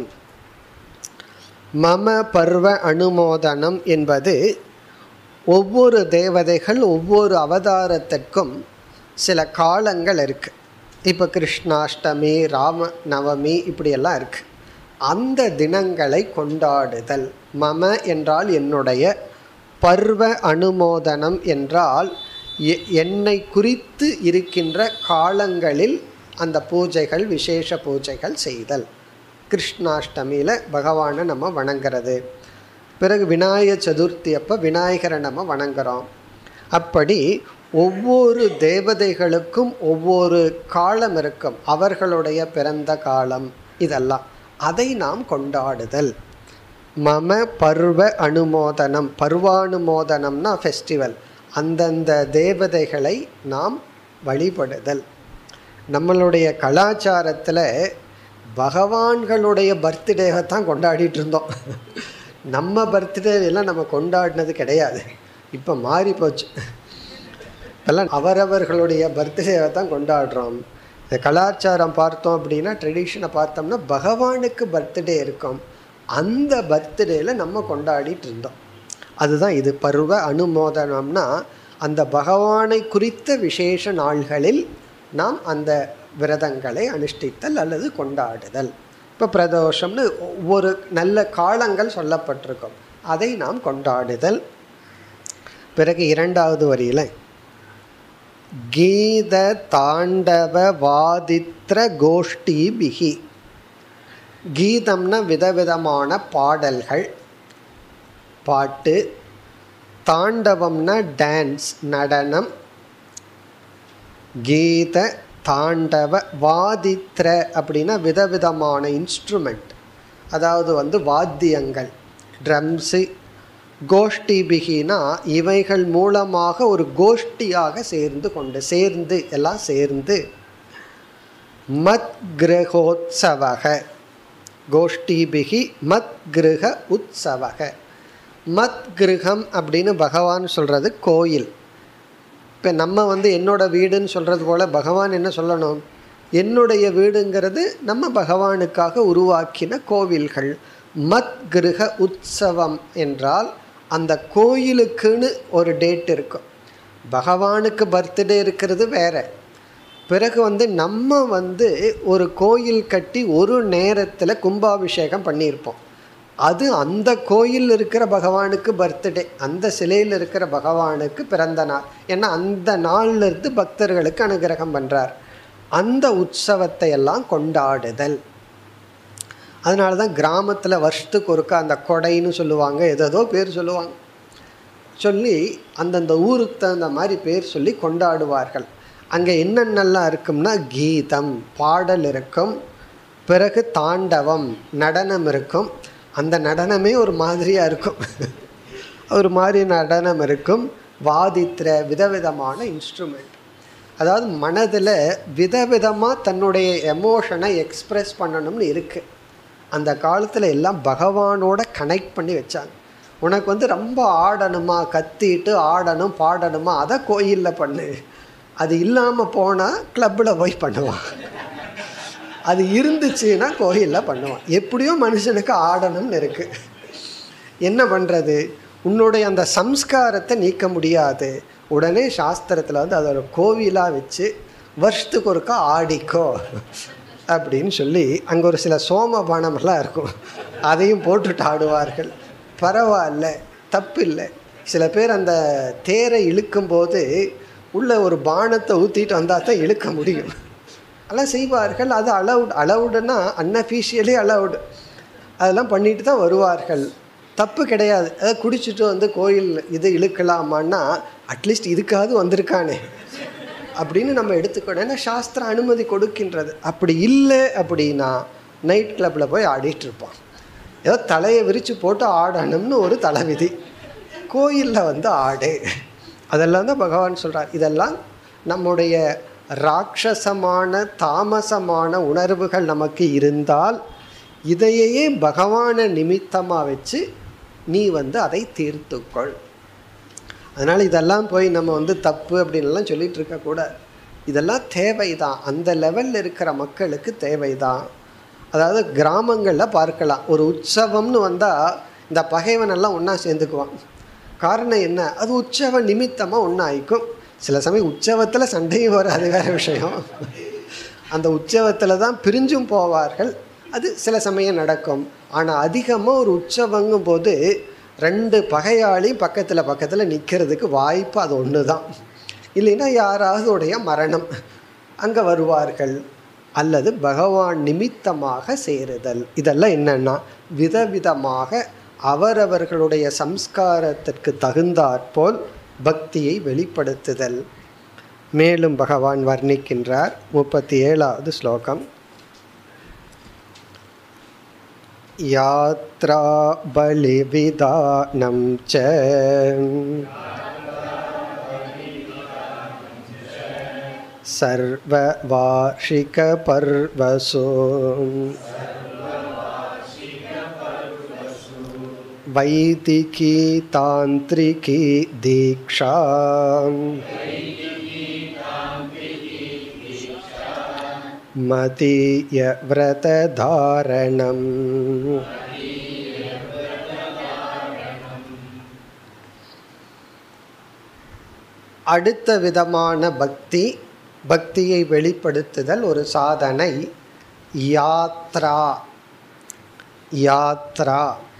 மம பர்வ அனுமோதனம் என்பது ஒவ்வொரு தேவதைகள் ஒவ்வொரு அவதாரத்திற்கும் சில காலங்கள் இருக்கு இப்போ கிருஷ்ணாஷ்டமி ராம நவமி இப்படியெல்லாம் இருக்கு அந்த தினங்களை கொண்டாடுதல் மம என்றால் என்னுடைய பர்வ அனுமோதனம் என்றால் எ- என்னை குறித்து இருக்கின்ற காலங்களில் அந்த பூஜைகள் விசேஷ பூஜைகள் செய்தல் கிருஷ்ணாஷ்டமியில் பகவானை நம்ம வணங்குறது பிறகு விநாயக சதுர்த்தி அப்போ விநாயகரை நம்ம வணங்குறோம் அப்படி ஒவ்வொரு தேவதைகளுக்கும் ஒவ்வொரு காலம் இருக்கும் அவர்களுடைய பிறந்த காலம் இதெல்லாம் அதை நாம் கொண்டாடுதல் மம பர்வ அனுமோதனம் பர்வானுமோதனம்னா ஃபெஸ்டிவல் அந்தந்த தேவதைகளை நாம் வழிபடுதல் நம்மளுடைய கலாச்சாரத்தில் பகவான்களுடைய பர்த்டேவை தான் கொண்டாடிட்டு இருந்தோம் நம்ம பர்த்டே எல்லாம் நம்ம கொண்டாடினது கிடையாது இப்போ மாறி போச்சு இப்போல்லாம் அவரவர்களுடைய பர்த்டேவை தான் கொண்டாடுறோம் இந்த கலாச்சாரம் பார்த்தோம் அப்படின்னா ட்ரெடிஷனை பார்த்தோம்னா பகவானுக்கு பர்த்டே இருக்கும் அந்த பர்த்டேல நம்ம கொண்டாடிட்டு இருந்தோம் அதுதான் இது பருவ அனுமோதனம்னா அந்த பகவானை குறித்த விசேஷ நாள்களில் நாம் அந்த விரதங்களை அனுஷ்டித்தல் அல்லது கொண்டாடுதல் இப்போ பிரதோஷம்னு ஒவ்வொரு நல்ல காலங்கள் சொல்லப்பட்டிருக்கும் அதை நாம் கொண்டாடுதல் பிறகு இரண்டாவது வரியில கீத தாண்டவ வாதித்ர கோஷ்டி பிகி கீதம்னா விதவிதமான பாடல்கள் பாட்டு தாண்டவம்னா டான்ஸ் நடனம் கீத தாண்டவ வாதித்ர அப்படின்னா விதவிதமான இன்ஸ்ட்ருமெண்ட் அதாவது வந்து வாத்தியங்கள் ட்ரம்ஸு கோஷ்டி பிகினா இவைகள் மூலமாக ஒரு கோஷ்டியாக சேர்ந்து கொண்டு சேர்ந்து எல்லாம் சேர்ந்து மத் கிரகோத்சவக கோஷ்டி பிகி மத் கிரக உற்சவக மத் கிரகம் அப்படின்னு பகவான் சொல்கிறது கோயில் இப்போ நம்ம வந்து என்னோட வீடுன்னு சொல்கிறது போல் பகவான் என்ன சொல்லணும் என்னுடைய வீடுங்கிறது நம்ம பகவானுக்காக உருவாக்கின கோவில்கள் மத் கிரக உற்சவம் என்றால் அந்த கோயிலுக்குன்னு ஒரு டேட் இருக்கும் பகவானுக்கு பர்த்டே இருக்கிறது வேற பிறகு வந்து நம்ம வந்து ஒரு கோயில் கட்டி ஒரு நேரத்தில் கும்பாபிஷேகம் பண்ணியிருப்போம் அது அந்த கோயில் இருக்கிற பகவானுக்கு பர்த்டே அந்த சிலையில் இருக்கிற பகவானுக்கு பிறந்த நாள் ஏன்னா அந்த நாள்ல இருந்து பக்தர்களுக்கு அனுகிரகம் பண்ணுறார் அந்த உற்சவத்தை எல்லாம் கொண்டாடுதல் அதனால தான் கிராமத்தில் வருஷத்துக்கு ஒருக்கா அந்த கொடைன்னு சொல்லுவாங்க ஏதேதோ பேர் சொல்லுவாங்க சொல்லி அந்தந்த ஊருக்கு தகுந்த மாதிரி பேர் சொல்லி கொண்டாடுவார்கள் அங்கே என்னென்னலாம் இருக்கும்னா கீதம் பாடல் இருக்கும் பிறகு தாண்டவம் நடனம் இருக்கும் அந்த நடனமே ஒரு மாதிரியாக இருக்கும் ஒரு மாதிரி நடனம் இருக்கும் வாதித்திர விதவிதமான இன்ஸ்ட்ருமெண்ட் அதாவது மனதில் விதவிதமாக தன்னுடைய எமோஷனை எக்ஸ்ப்ரெஸ் பண்ணணும்னு இருக்குது அந்த காலத்தில் எல்லாம் பகவானோட கனெக்ட் பண்ணி வச்சாங்க உனக்கு வந்து ரொம்ப ஆடணுமா கத்திட்டு ஆடணும் பாடணுமா அதை கோயிலில் பண்ணு அது இல்லாமல் போனால் கிளப்பில் போய் பண்ணுவான் அது இருந்துச்சுன்னா கோயிலில் பண்ணுவான் எப்படியோ மனுஷனுக்கு ஆடணும்னு இருக்குது என்ன பண்ணுறது உன்னுடைய அந்த சம்ஸ்காரத்தை நீக்க முடியாது உடனே சாஸ்திரத்தில் வந்து அதை ஒரு கோவிலாக வச்சு வருஷத்துக்கு ஒருக்கா ஆடிக்கோ அப்படின்னு சொல்லி அங்கே ஒரு சில சோமபானமெல்லாம் இருக்கும் அதையும் போட்டுட்டு ஆடுவார்கள் பரவாயில்ல தப்பு இல்லை சில பேர் அந்த தேரை இழுக்கும்போது உள்ள ஒரு பானத்தை ஊற்றிட்டு வந்தால் தான் இழுக்க முடியும் அதெல்லாம் செய்வார்கள் அது அலவுட் அலவுடுன்னா அன்அஃபீஷியலி அலவுடு அதெல்லாம் பண்ணிட்டு தான் வருவார்கள் தப்பு கிடையாது அதை குடிச்சிட்டு வந்து கோயில் இது இழுக்கலாமான்னா அட்லீஸ்ட் இதுக்காவது வந்திருக்கானே அப்படின்னு நம்ம எடுத்துக்கணும் ஏன்னா சாஸ்திரம் அனுமதி கொடுக்கின்றது அப்படி இல்லை அப்படின்னா நைட் கிளப்பில் போய் ஆடிட்டு இருப்பான் ஏதோ தலையை விரித்து போட்டு ஆடணும்னு ஒரு தலைவிதி கோயிலில் வந்து ஆடு அதெல்லாம் தான் பகவான் சொல்கிறார் இதெல்லாம் நம்முடைய ராட்சசமான தாமசமான உணர்வுகள் நமக்கு இருந்தால் இதையே பகவானை நிமித்தமாக வச்சு நீ வந்து அதை தீர்த்துக்கொள் அதனால் இதெல்லாம் போய் நம்ம வந்து தப்பு அப்படின்லாம் சொல்லிட்டு இருக்கக்கூடாது இதெல்லாம் தேவைதான் அந்த லெவலில் இருக்கிற மக்களுக்கு தேவைதான் அதாவது கிராமங்களில் பார்க்கலாம் ஒரு உற்சவம்னு வந்தால் இந்த பகைவனெல்லாம் ஒன்றா சேர்ந்துக்குவான் காரணம் என்ன அது உற்சவ நிமித்தமாக ஒன்றா ஆயிக்கும் சில சமயம் உற்சவத்தில் சண்டையும் வரும் அது வேறு விஷயம் அந்த உற்சவத்தில் தான் பிரிஞ்சும் போவார்கள் அது சில சமயம் நடக்கும் ஆனால் அதிகமாக ஒரு உற்சவங்கும் போது ரெண்டு பகையாளியும் பக்கத்தில் பக்கத்தில் நிற்கிறதுக்கு வாய்ப்பு அது ஒன்று தான் இல்லைன்னா யாராவது உடைய மரணம் அங்கே வருவார்கள் அல்லது பகவான் நிமித்தமாக சேருதல் இதெல்லாம் என்னன்னா விதவிதமாக அவரவர்களுடைய சம்ஸ்காரத்திற்கு தகுந்தாற்போல் பக்தியை வெளிப்படுத்துதல் மேலும் பகவான் வர்ணிக்கின்றார் முப்பத்தி ஏழாவது ஸ்லோகம் யாத்ரா பலிவிதானம் ச सर्ववार्षिकपर्वसु वैदिकी तान्त्रिकी दीक्षा मतीयव्रतधारणम् அடுத்த விதமான பக்தி பக்தியை வெளிப்படுத்துதல் ஒரு சாதனை யாத்ரா யாத்ரா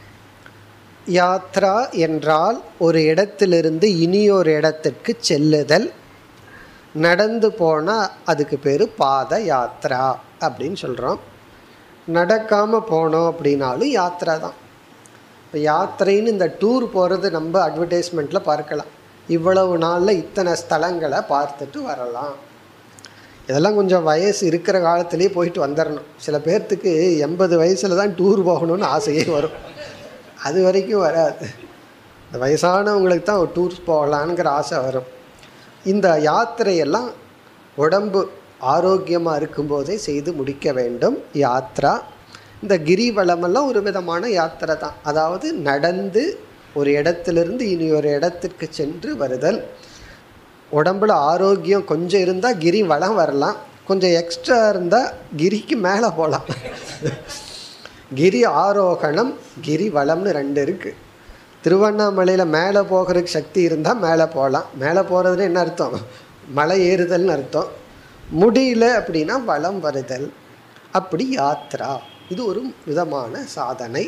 யாத்ரா என்றால் ஒரு இடத்திலிருந்து இனியொரு இடத்திற்கு செல்லுதல் நடந்து போனால் அதுக்கு பேர் பாத யாத்ரா அப்படின்னு சொல்கிறோம் நடக்காமல் போனோம் அப்படின்னாலும் யாத்ரா தான் இப்போ யாத்திரைன்னு இந்த டூர் போகிறது நம்ம அட்வர்டைஸ்மெண்ட்டில் பார்க்கலாம் இவ்வளவு நாளில் இத்தனை ஸ்தலங்களை பார்த்துட்டு வரலாம் இதெல்லாம் கொஞ்சம் வயசு இருக்கிற காலத்துலேயே போயிட்டு வந்துடணும் சில பேர்த்துக்கு எண்பது வயசில் தான் டூர் போகணும்னு ஆசையே வரும் அது வரைக்கும் வராது இந்த வயசானவங்களுக்கு தான் ஒரு டூர் போகலான்ங்கிற ஆசை வரும் இந்த யாத்திரையெல்லாம் உடம்பு ஆரோக்கியமாக இருக்கும்போதே செய்து முடிக்க வேண்டும் யாத்ரா இந்த கிரிவலமெல்லாம் ஒரு விதமான யாத்திரை தான் அதாவது நடந்து ஒரு இடத்திலிருந்து இனி ஒரு இடத்திற்கு சென்று வருதல் உடம்புல ஆரோக்கியம் கொஞ்சம் இருந்தால் கிரி வளம் வரலாம் கொஞ்சம் எக்ஸ்ட்ரா இருந்தால் கிரிக்கு மேலே போகலாம் கிரி ஆரோகணம் கிரி வளம்னு ரெண்டு இருக்குது திருவண்ணாமலையில் மேலே போகிறதுக்கு சக்தி இருந்தால் மேலே போகலாம் மேலே போகிறதுன்னு என்ன அர்த்தம் மலை ஏறுதல்னு அர்த்தம் முடியல அப்படின்னா வளம் வருதல் அப்படி யாத்ரா இது ஒரு விதமான சாதனை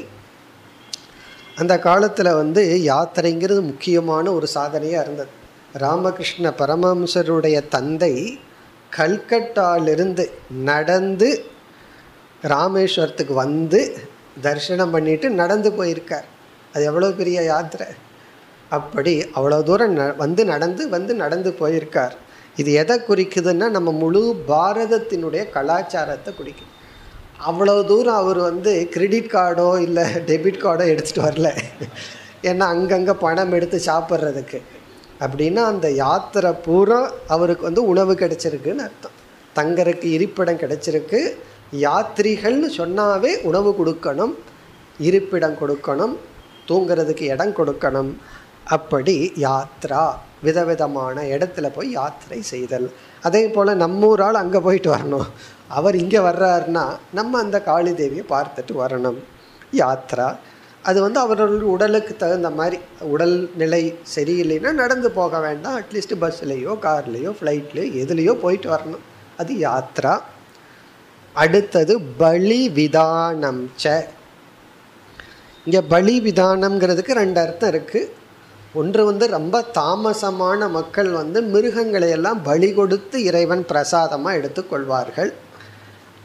அந்த காலத்தில் வந்து யாத்திரைங்கிறது முக்கியமான ஒரு சாதனையாக இருந்தது ராமகிருஷ்ண பரமஹம்சருடைய தந்தை கல்கட்டாலிருந்து நடந்து ராமேஸ்வரத்துக்கு வந்து தரிசனம் பண்ணிட்டு நடந்து போயிருக்கார் அது எவ்வளோ பெரிய யாத்திரை அப்படி அவ்வளோ தூரம் ந வந்து நடந்து வந்து நடந்து போயிருக்கார் இது எதை குறிக்குதுன்னா நம்ம முழு பாரதத்தினுடைய கலாச்சாரத்தை குறிக்குது அவ்வளோ தூரம் அவர் வந்து கிரெடிட் கார்டோ இல்லை டெபிட் கார்டோ எடுத்துகிட்டு வரல ஏன்னா அங்கங்கே பணம் எடுத்து சாப்பிட்றதுக்கு அப்படின்னா அந்த யாத்திரை பூரா அவருக்கு வந்து உணவு கிடைச்சிருக்குன்னு அர்த்தம் தங்கறதுக்கு இருப்பிடம் கிடைச்சிருக்கு யாத்திரிகள்னு சொன்னாவே உணவு கொடுக்கணும் இருப்பிடம் கொடுக்கணும் தூங்கிறதுக்கு இடம் கொடுக்கணும் அப்படி யாத்ரா விதவிதமான இடத்துல போய் யாத்திரை செய்தல் அதே போல் நம்மூரால் அங்கே போயிட்டு வரணும் அவர் இங்கே வர்றாருன்னா நம்ம அந்த காளி தேவியை பார்த்துட்டு வரணும் யாத்ரா அது வந்து அவர்கள் உடலுக்கு தகுந்த மாதிரி உடல் நிலை சரியில்லைன்னா நடந்து போக வேண்டாம் அட்லீஸ்ட் பஸ்லேயோ கார்லேயோ ஃப்ளைட்லேயோ எதுலேயோ போயிட்டு வரணும் அது யாத்ரா அடுத்தது பலி விதானம் ச இங்கே பலி விதானம்ங்கிறதுக்கு ரெண்டு அர்த்தம் இருக்குது ஒன்று வந்து ரொம்ப தாமசமான மக்கள் வந்து மிருகங்களை எல்லாம் பலி கொடுத்து இறைவன் பிரசாதமாக எடுத்துக்கொள்வார்கள்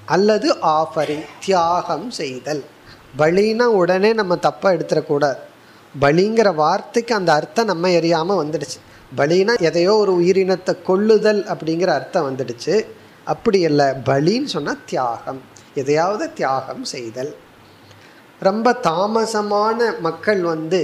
அல்லது ஆஃபரிங் தியாகம் செய்தல் பலினா உடனே நம்ம தப்பாக எடுத்துடக்கூடாது பலிங்கிற வார்த்தைக்கு அந்த அர்த்தம் நம்ம எரியாமல் வந்துடுச்சு பலினா எதையோ ஒரு உயிரினத்தை கொள்ளுதல் அப்படிங்கிற அர்த்தம் வந்துடுச்சு அப்படி இல்லை பலின்னு சொன்னால் தியாகம் எதையாவது தியாகம் செய்தல் ரொம்ப தாமசமான மக்கள் வந்து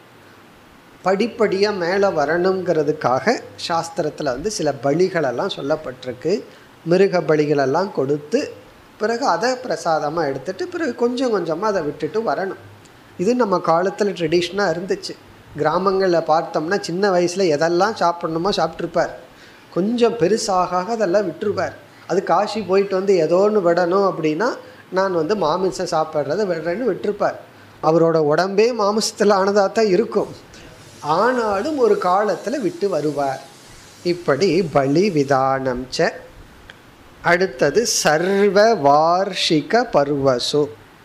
படிப்படியாக மேலே வரணுங்கிறதுக்காக சாஸ்திரத்தில் வந்து சில பலிகளெல்லாம் சொல்லப்பட்டிருக்கு மிருக பலிகளெல்லாம் கொடுத்து பிறகு அதை பிரசாதமாக எடுத்துட்டு பிறகு கொஞ்சம் கொஞ்சமாக அதை விட்டுட்டு வரணும் இது நம்ம காலத்தில் ட்ரெடிஷ்னாக இருந்துச்சு கிராமங்களில் பார்த்தோம்னா சின்ன வயசில் எதெல்லாம் சாப்பிட்ணுமோ சாப்பிட்ருப்பார் கொஞ்சம் பெருசாக அதெல்லாம் விட்டுருப்பார் அது காசி போயிட்டு வந்து ஏதோ ஒன்று விடணும் அப்படின்னா நான் வந்து மாமிசம் சாப்பிட்றத விடுறேன்னு விட்டுருப்பார் அவரோட உடம்பே மாமிசத்தில் ஆனதாக தான் இருக்கும் ஆனாலும் ஒரு காலத்தில் விட்டு வருவார் இப்படி பலி விதானம் ச அடுத்தது சர்வ வார்ஷிக பர்வசு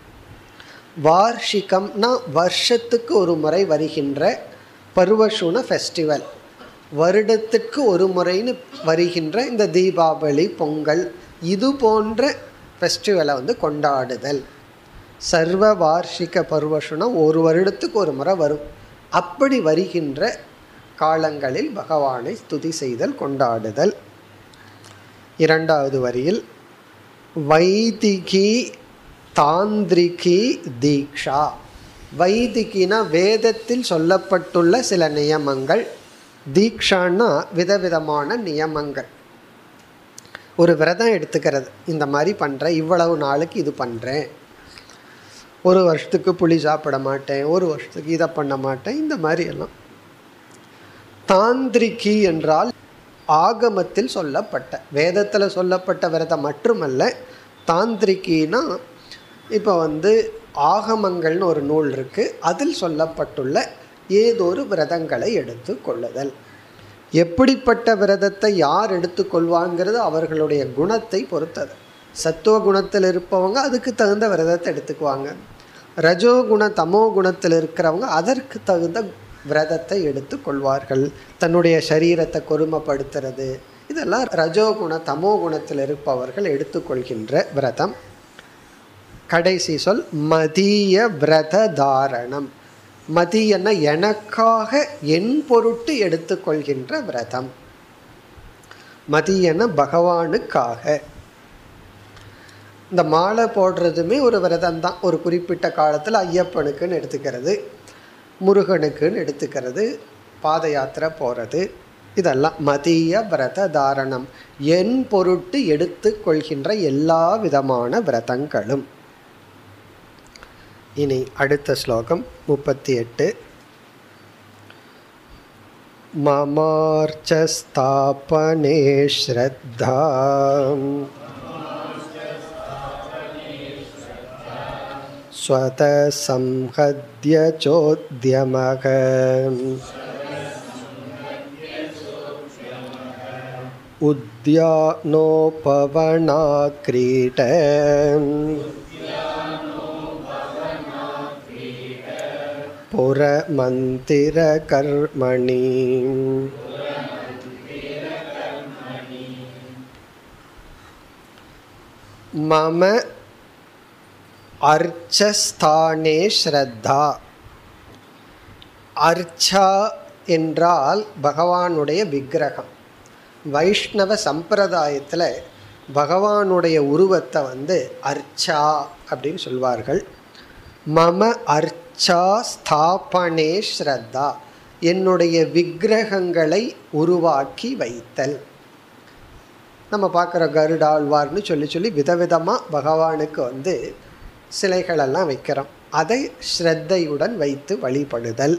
வார்ஷிகம்னா வருஷத்துக்கு ஒரு முறை வருகின்ற பருவசுன ஃபெஸ்டிவல் வருடத்திற்கு ஒரு முறைன்னு வருகின்ற இந்த தீபாவளி பொங்கல் இது போன்ற ஃபெஸ்டிவலை வந்து கொண்டாடுதல் சர்வ வார்ஷிக பருவசுனா ஒரு வருடத்துக்கு ஒரு முறை வரும் அப்படி வருகின்ற காலங்களில் பகவானை ஸ்துதி செய்தல் கொண்டாடுதல் இரண்டாவது வரியில் வைதிகி தாந்திரிகி தீக்ஷா வைதிகினா வேதத்தில் சொல்லப்பட்டுள்ள சில நியமங்கள் தீக்ஷான்னா விதவிதமான நியமங்கள் ஒரு விரதம் எடுத்துக்கிறது இந்த மாதிரி பண்ணுறேன் இவ்வளவு நாளுக்கு இது பண்ணுறேன் ஒரு வருஷத்துக்கு புளி சாப்பிட மாட்டேன் ஒரு வருஷத்துக்கு இதை பண்ண மாட்டேன் இந்த மாதிரி எல்லாம் தாந்திரிகி என்றால் ஆகமத்தில் சொல்லப்பட்ட வேதத்தில் சொல்லப்பட்ட விரதம் மட்டுமல்ல தாந்திரிகினா இப்போ வந்து ஆகமங்கள்னு ஒரு நூல் இருக்குது அதில் சொல்லப்பட்டுள்ள ஏதொரு விரதங்களை எடுத்து கொள்ளுதல் எப்படிப்பட்ட விரதத்தை யார் எடுத்துக்கொள்வாங்கிறது அவர்களுடைய குணத்தை பொறுத்தது சத்துவ குணத்தில் இருப்பவங்க அதுக்கு தகுந்த விரதத்தை எடுத்துக்குவாங்க ரஜோகுண தமோ குணத்தில் இருக்கிறவங்க அதற்கு தகுந்த விரதத்தை எடுத்து கொள்வார்கள் தன்னுடைய சரீரத்தை கொடுமைப்படுத்துறது இதெல்லாம் ரஜோகுண தமோ குணத்தில் இருப்பவர்கள் எடுத்துக்கொள்கின்ற விரதம் கடைசி சொல் மதிய விரத தாரணம் மதியன எனக்காக என் பொருட்டு எடுத்துக்கொள்கின்ற விரதம் மதியன பகவானுக்காக இந்த மாலை போடுறதுமே ஒரு விரதம் தான் ஒரு குறிப்பிட்ட காலத்தில் ஐயப்பனுக்குன்னு எடுத்துக்கிறது முருகனுக்குன்னு எடுத்துக்கிறது பாத யாத்திரை போகிறது இதெல்லாம் மதிய விரத தாரணம் என் பொருட்டு எடுத்துக்கொள்கின்ற எல்லா விதமான விரதங்களும் இனி அடுத்த ஸ்லோகம் முப்பத்தி எட்டு மமார்ச்சஸ்தாபனே ஸ்ரத்தா स्वतः संहद्य चोद्यमः उद्यानोपवनाक्रीट पुरमन्दिरकर्मणि मम அர்ச்சஸ்தானே ஸ்ரத்தா அர்ச்சா என்றால் பகவானுடைய விக்கிரகம் வைஷ்ணவ சம்பிரதாயத்தில் பகவானுடைய உருவத்தை வந்து அர்ச்சா அப்படின்னு சொல்வார்கள் மம அர்ச்சா ஸ்தாபனே ஸ்ரத்தா என்னுடைய விக்கிரகங்களை உருவாக்கி வைத்தல் நம்ம பார்க்குற கருடாழ்வார்னு சொல்லி சொல்லி விதவிதமாக பகவானுக்கு வந்து சிலைகளெல்லாம் வைக்கிறோம் அதை ஸ்ரத்தையுடன் வைத்து வழிபடுதல்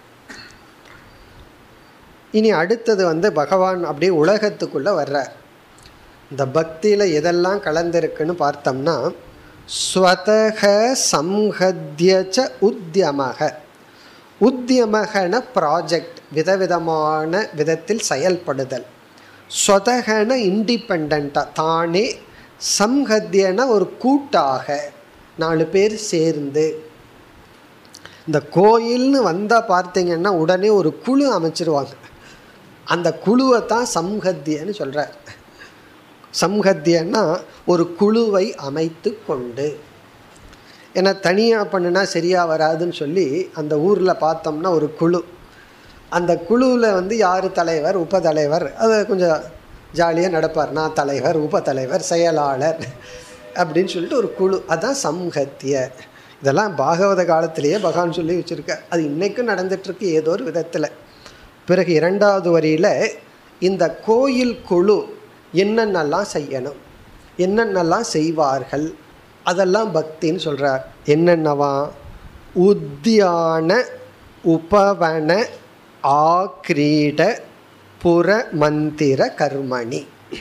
இனி அடுத்தது வந்து பகவான் அப்படியே உலகத்துக்குள்ளே வர்றார் இந்த பக்தியில் எதெல்லாம் கலந்துருக்குன்னு பார்த்தோம்னா ஸ்வதக சம்ஹத்யச்ச உத்தியமக உத்தியமகன ப்ராஜெக்ட் விதவிதமான விதத்தில் செயல்படுதல் ஸ்வதகன இண்டிபெண்ட்டாக தானே சம்ஹத்தியன ஒரு கூட்டாக நாலு பேர் சேர்ந்து இந்த கோயில்னு வந்தால் பார்த்தீங்கன்னா உடனே ஒரு குழு அமைச்சிருவாங்க அந்த குழுவை தான் சம்ஹத்தியன்னு சொல்கிறார் சம்ஹத்தியன்னா ஒரு குழுவை அமைத்து கொண்டு ஏன்னா தனியாக பண்ணுனா சரியாக வராதுன்னு சொல்லி அந்த ஊரில் பார்த்தோம்னா ஒரு குழு அந்த குழுவில் வந்து யார் தலைவர் உப தலைவர் அது கொஞ்சம் ஜாலியாக நடப்பார் நான் தலைவர் உப தலைவர் செயலாளர் அப்படின்னு சொல்லிட்டு ஒரு குழு அதான் சம்ஹத்திய இதெல்லாம் பாகவத காலத்திலேயே பகவான் சொல்லி வச்சுருக்க அது இன்றைக்கும் நடந்துட்டுருக்கு ஏதோ ஒரு விதத்தில் பிறகு இரண்டாவது வரியில் இந்த கோயில் குழு என்னென்னலாம் செய்யணும் என்னென்னலாம் செய்வார்கள் அதெல்லாம் பக்தின்னு சொல்கிறார் என்னென்னவா உத்தியான உபவன ஆக்ரீட புற மந்திர கர்மணி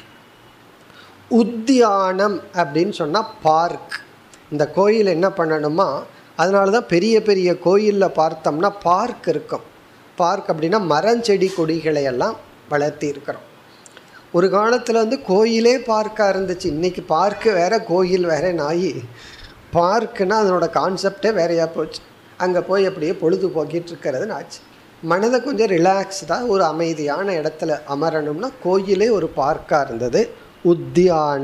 உத்தியானம் அப்படின்னு சொன்னால் பார்க் இந்த கோயில் என்ன பண்ணணுமா அதனால தான் பெரிய பெரிய கோயிலில் பார்த்தோம்னா பார்க் இருக்கும் பார்க் அப்படின்னா மரஞ்செடி கொடிகளை எல்லாம் வளர்த்தி இருக்கிறோம் ஒரு காலத்தில் வந்து கோயிலே பார்க்காக இருந்துச்சு இன்றைக்கி பார்க்கு வேறு கோயில் வேற நாயி பார்க்குன்னா அதனோட கான்செப்டே வேறையாக போச்சு அங்கே போய் அப்படியே பொழுது போக்கிட்டு இருக்கிறதுன்னு ஆச்சு மனதை கொஞ்சம் ரிலாக்ஸ்டாக ஒரு அமைதியான இடத்துல அமரணும்னா கோயிலே ஒரு பார்க்காக இருந்தது உத்தியான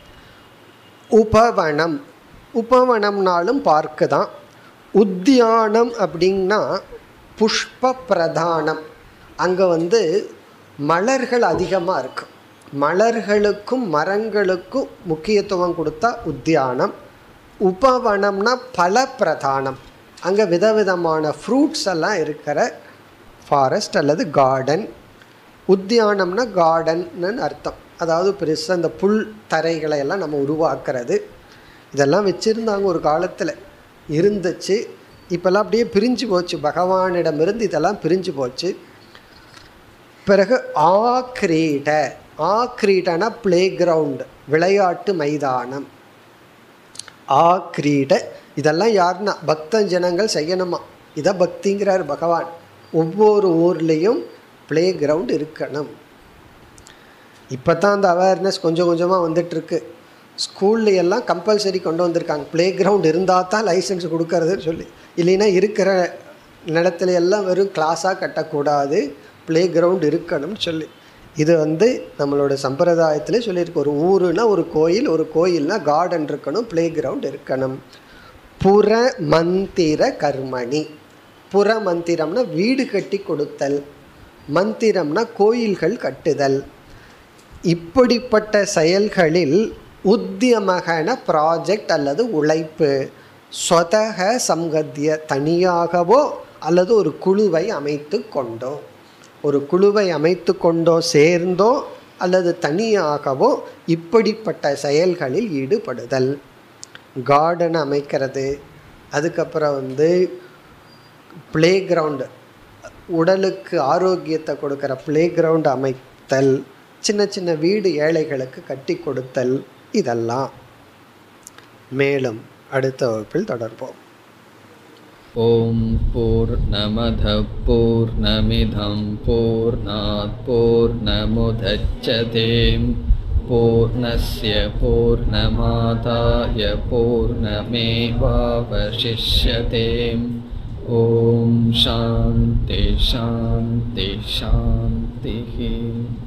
உபவனம் உபவனம்னாலும் பார்க்கு தான் உத்தியானம் அப்படின்னா புஷ்ப பிரதானம் அங்கே வந்து மலர்கள் அதிகமாக இருக்கும் மலர்களுக்கும் மரங்களுக்கும் முக்கியத்துவம் கொடுத்தா உத்தியானம் உபவனம்னா பல பிரதானம் அங்கே விதவிதமான ஃப்ரூட்ஸ் எல்லாம் இருக்கிற ஃபாரஸ்ட் அல்லது கார்டன் உத்தியானம்னா கார்டன்னு அர்த்தம் அதாவது பெருசாக இந்த புல் தரைகளை எல்லாம் நம்ம உருவாக்குறது இதெல்லாம் வச்சுருந்தாங்க ஒரு காலத்தில் இருந்துச்சு இப்போல்லாம் அப்படியே பிரிஞ்சு போச்சு பகவானிடமிருந்து இதெல்லாம் பிரிஞ்சு போச்சு பிறகு ஆக்ரீட ஆக்ரீடனா பிளே கிரவுண்டு விளையாட்டு மைதானம் ஆக்ரீட இதெல்லாம் யாருன்னா பக்த ஜனங்கள் செய்யணுமா இதை பக்திங்கிறார் பகவான் ஒவ்வொரு ஊர்லேயும் பிளே கிரவுண்ட் இருக்கணும் இப்போ தான் அந்த அவேர்னஸ் கொஞ்சம் கொஞ்சமாக வந்துட்டுருக்கு ஸ்கூல்ல எல்லாம் கம்பல்சரி கொண்டு வந்திருக்காங்க ப்ளே கிரவுண்ட் இருந்தால் தான் லைசன்ஸ் கொடுக்கறதுன்னு சொல்லி இல்லைன்னா இருக்கிற நிலத்துல எல்லாம் வெறும் கிளாஸாக கட்டக்கூடாது ப்ளே கிரவுண்ட் இருக்கணும்னு சொல்லி இது வந்து நம்மளோட சம்பிரதாயத்திலே சொல்லியிருக்கு ஒரு ஊருனா ஒரு கோயில் ஒரு கோயில்னா கார்டன் இருக்கணும் ப்ளே கிரவுண்ட் இருக்கணும் புற மந்திர கர்மணி புற மந்திரம்னா வீடு கட்டி கொடுத்தல் மந்திரம்னா கோயில்கள் கட்டுதல் இப்படிப்பட்ட செயல்களில் உத்தியமகன ப்ராஜெக்ட் அல்லது உழைப்பு சொதக சங்கத்திய தனியாகவோ அல்லது ஒரு குழுவை அமைத்து கொண்டோ ஒரு குழுவை அமைத்து கொண்டோ சேர்ந்தோ அல்லது தனியாகவோ இப்படிப்பட்ட செயல்களில் ஈடுபடுதல் கார்டன் அமைக்கிறது அதுக்கப்புறம் வந்து ப்ளே கிரவுண்டு உடலுக்கு ஆரோக்கியத்தை கொடுக்குற ப்ளே கிரவுண்ட் அமைத்தல் சின்ன சின்ன வீடு ஏழைகளுக்கு கட்டி கொடுத்தல் இதெல்லாம் மேலும் அடுத்த வகுப்பில் தொடர்போம் ॐ पूर्णमधः पूर्णमिधं पूर्णात् पूर्णमुदच्छते पूर्णस्य पूर्णमादाय पूर्णमेवावशिष्यते ॐ शान्ति शान्ति शान्तिः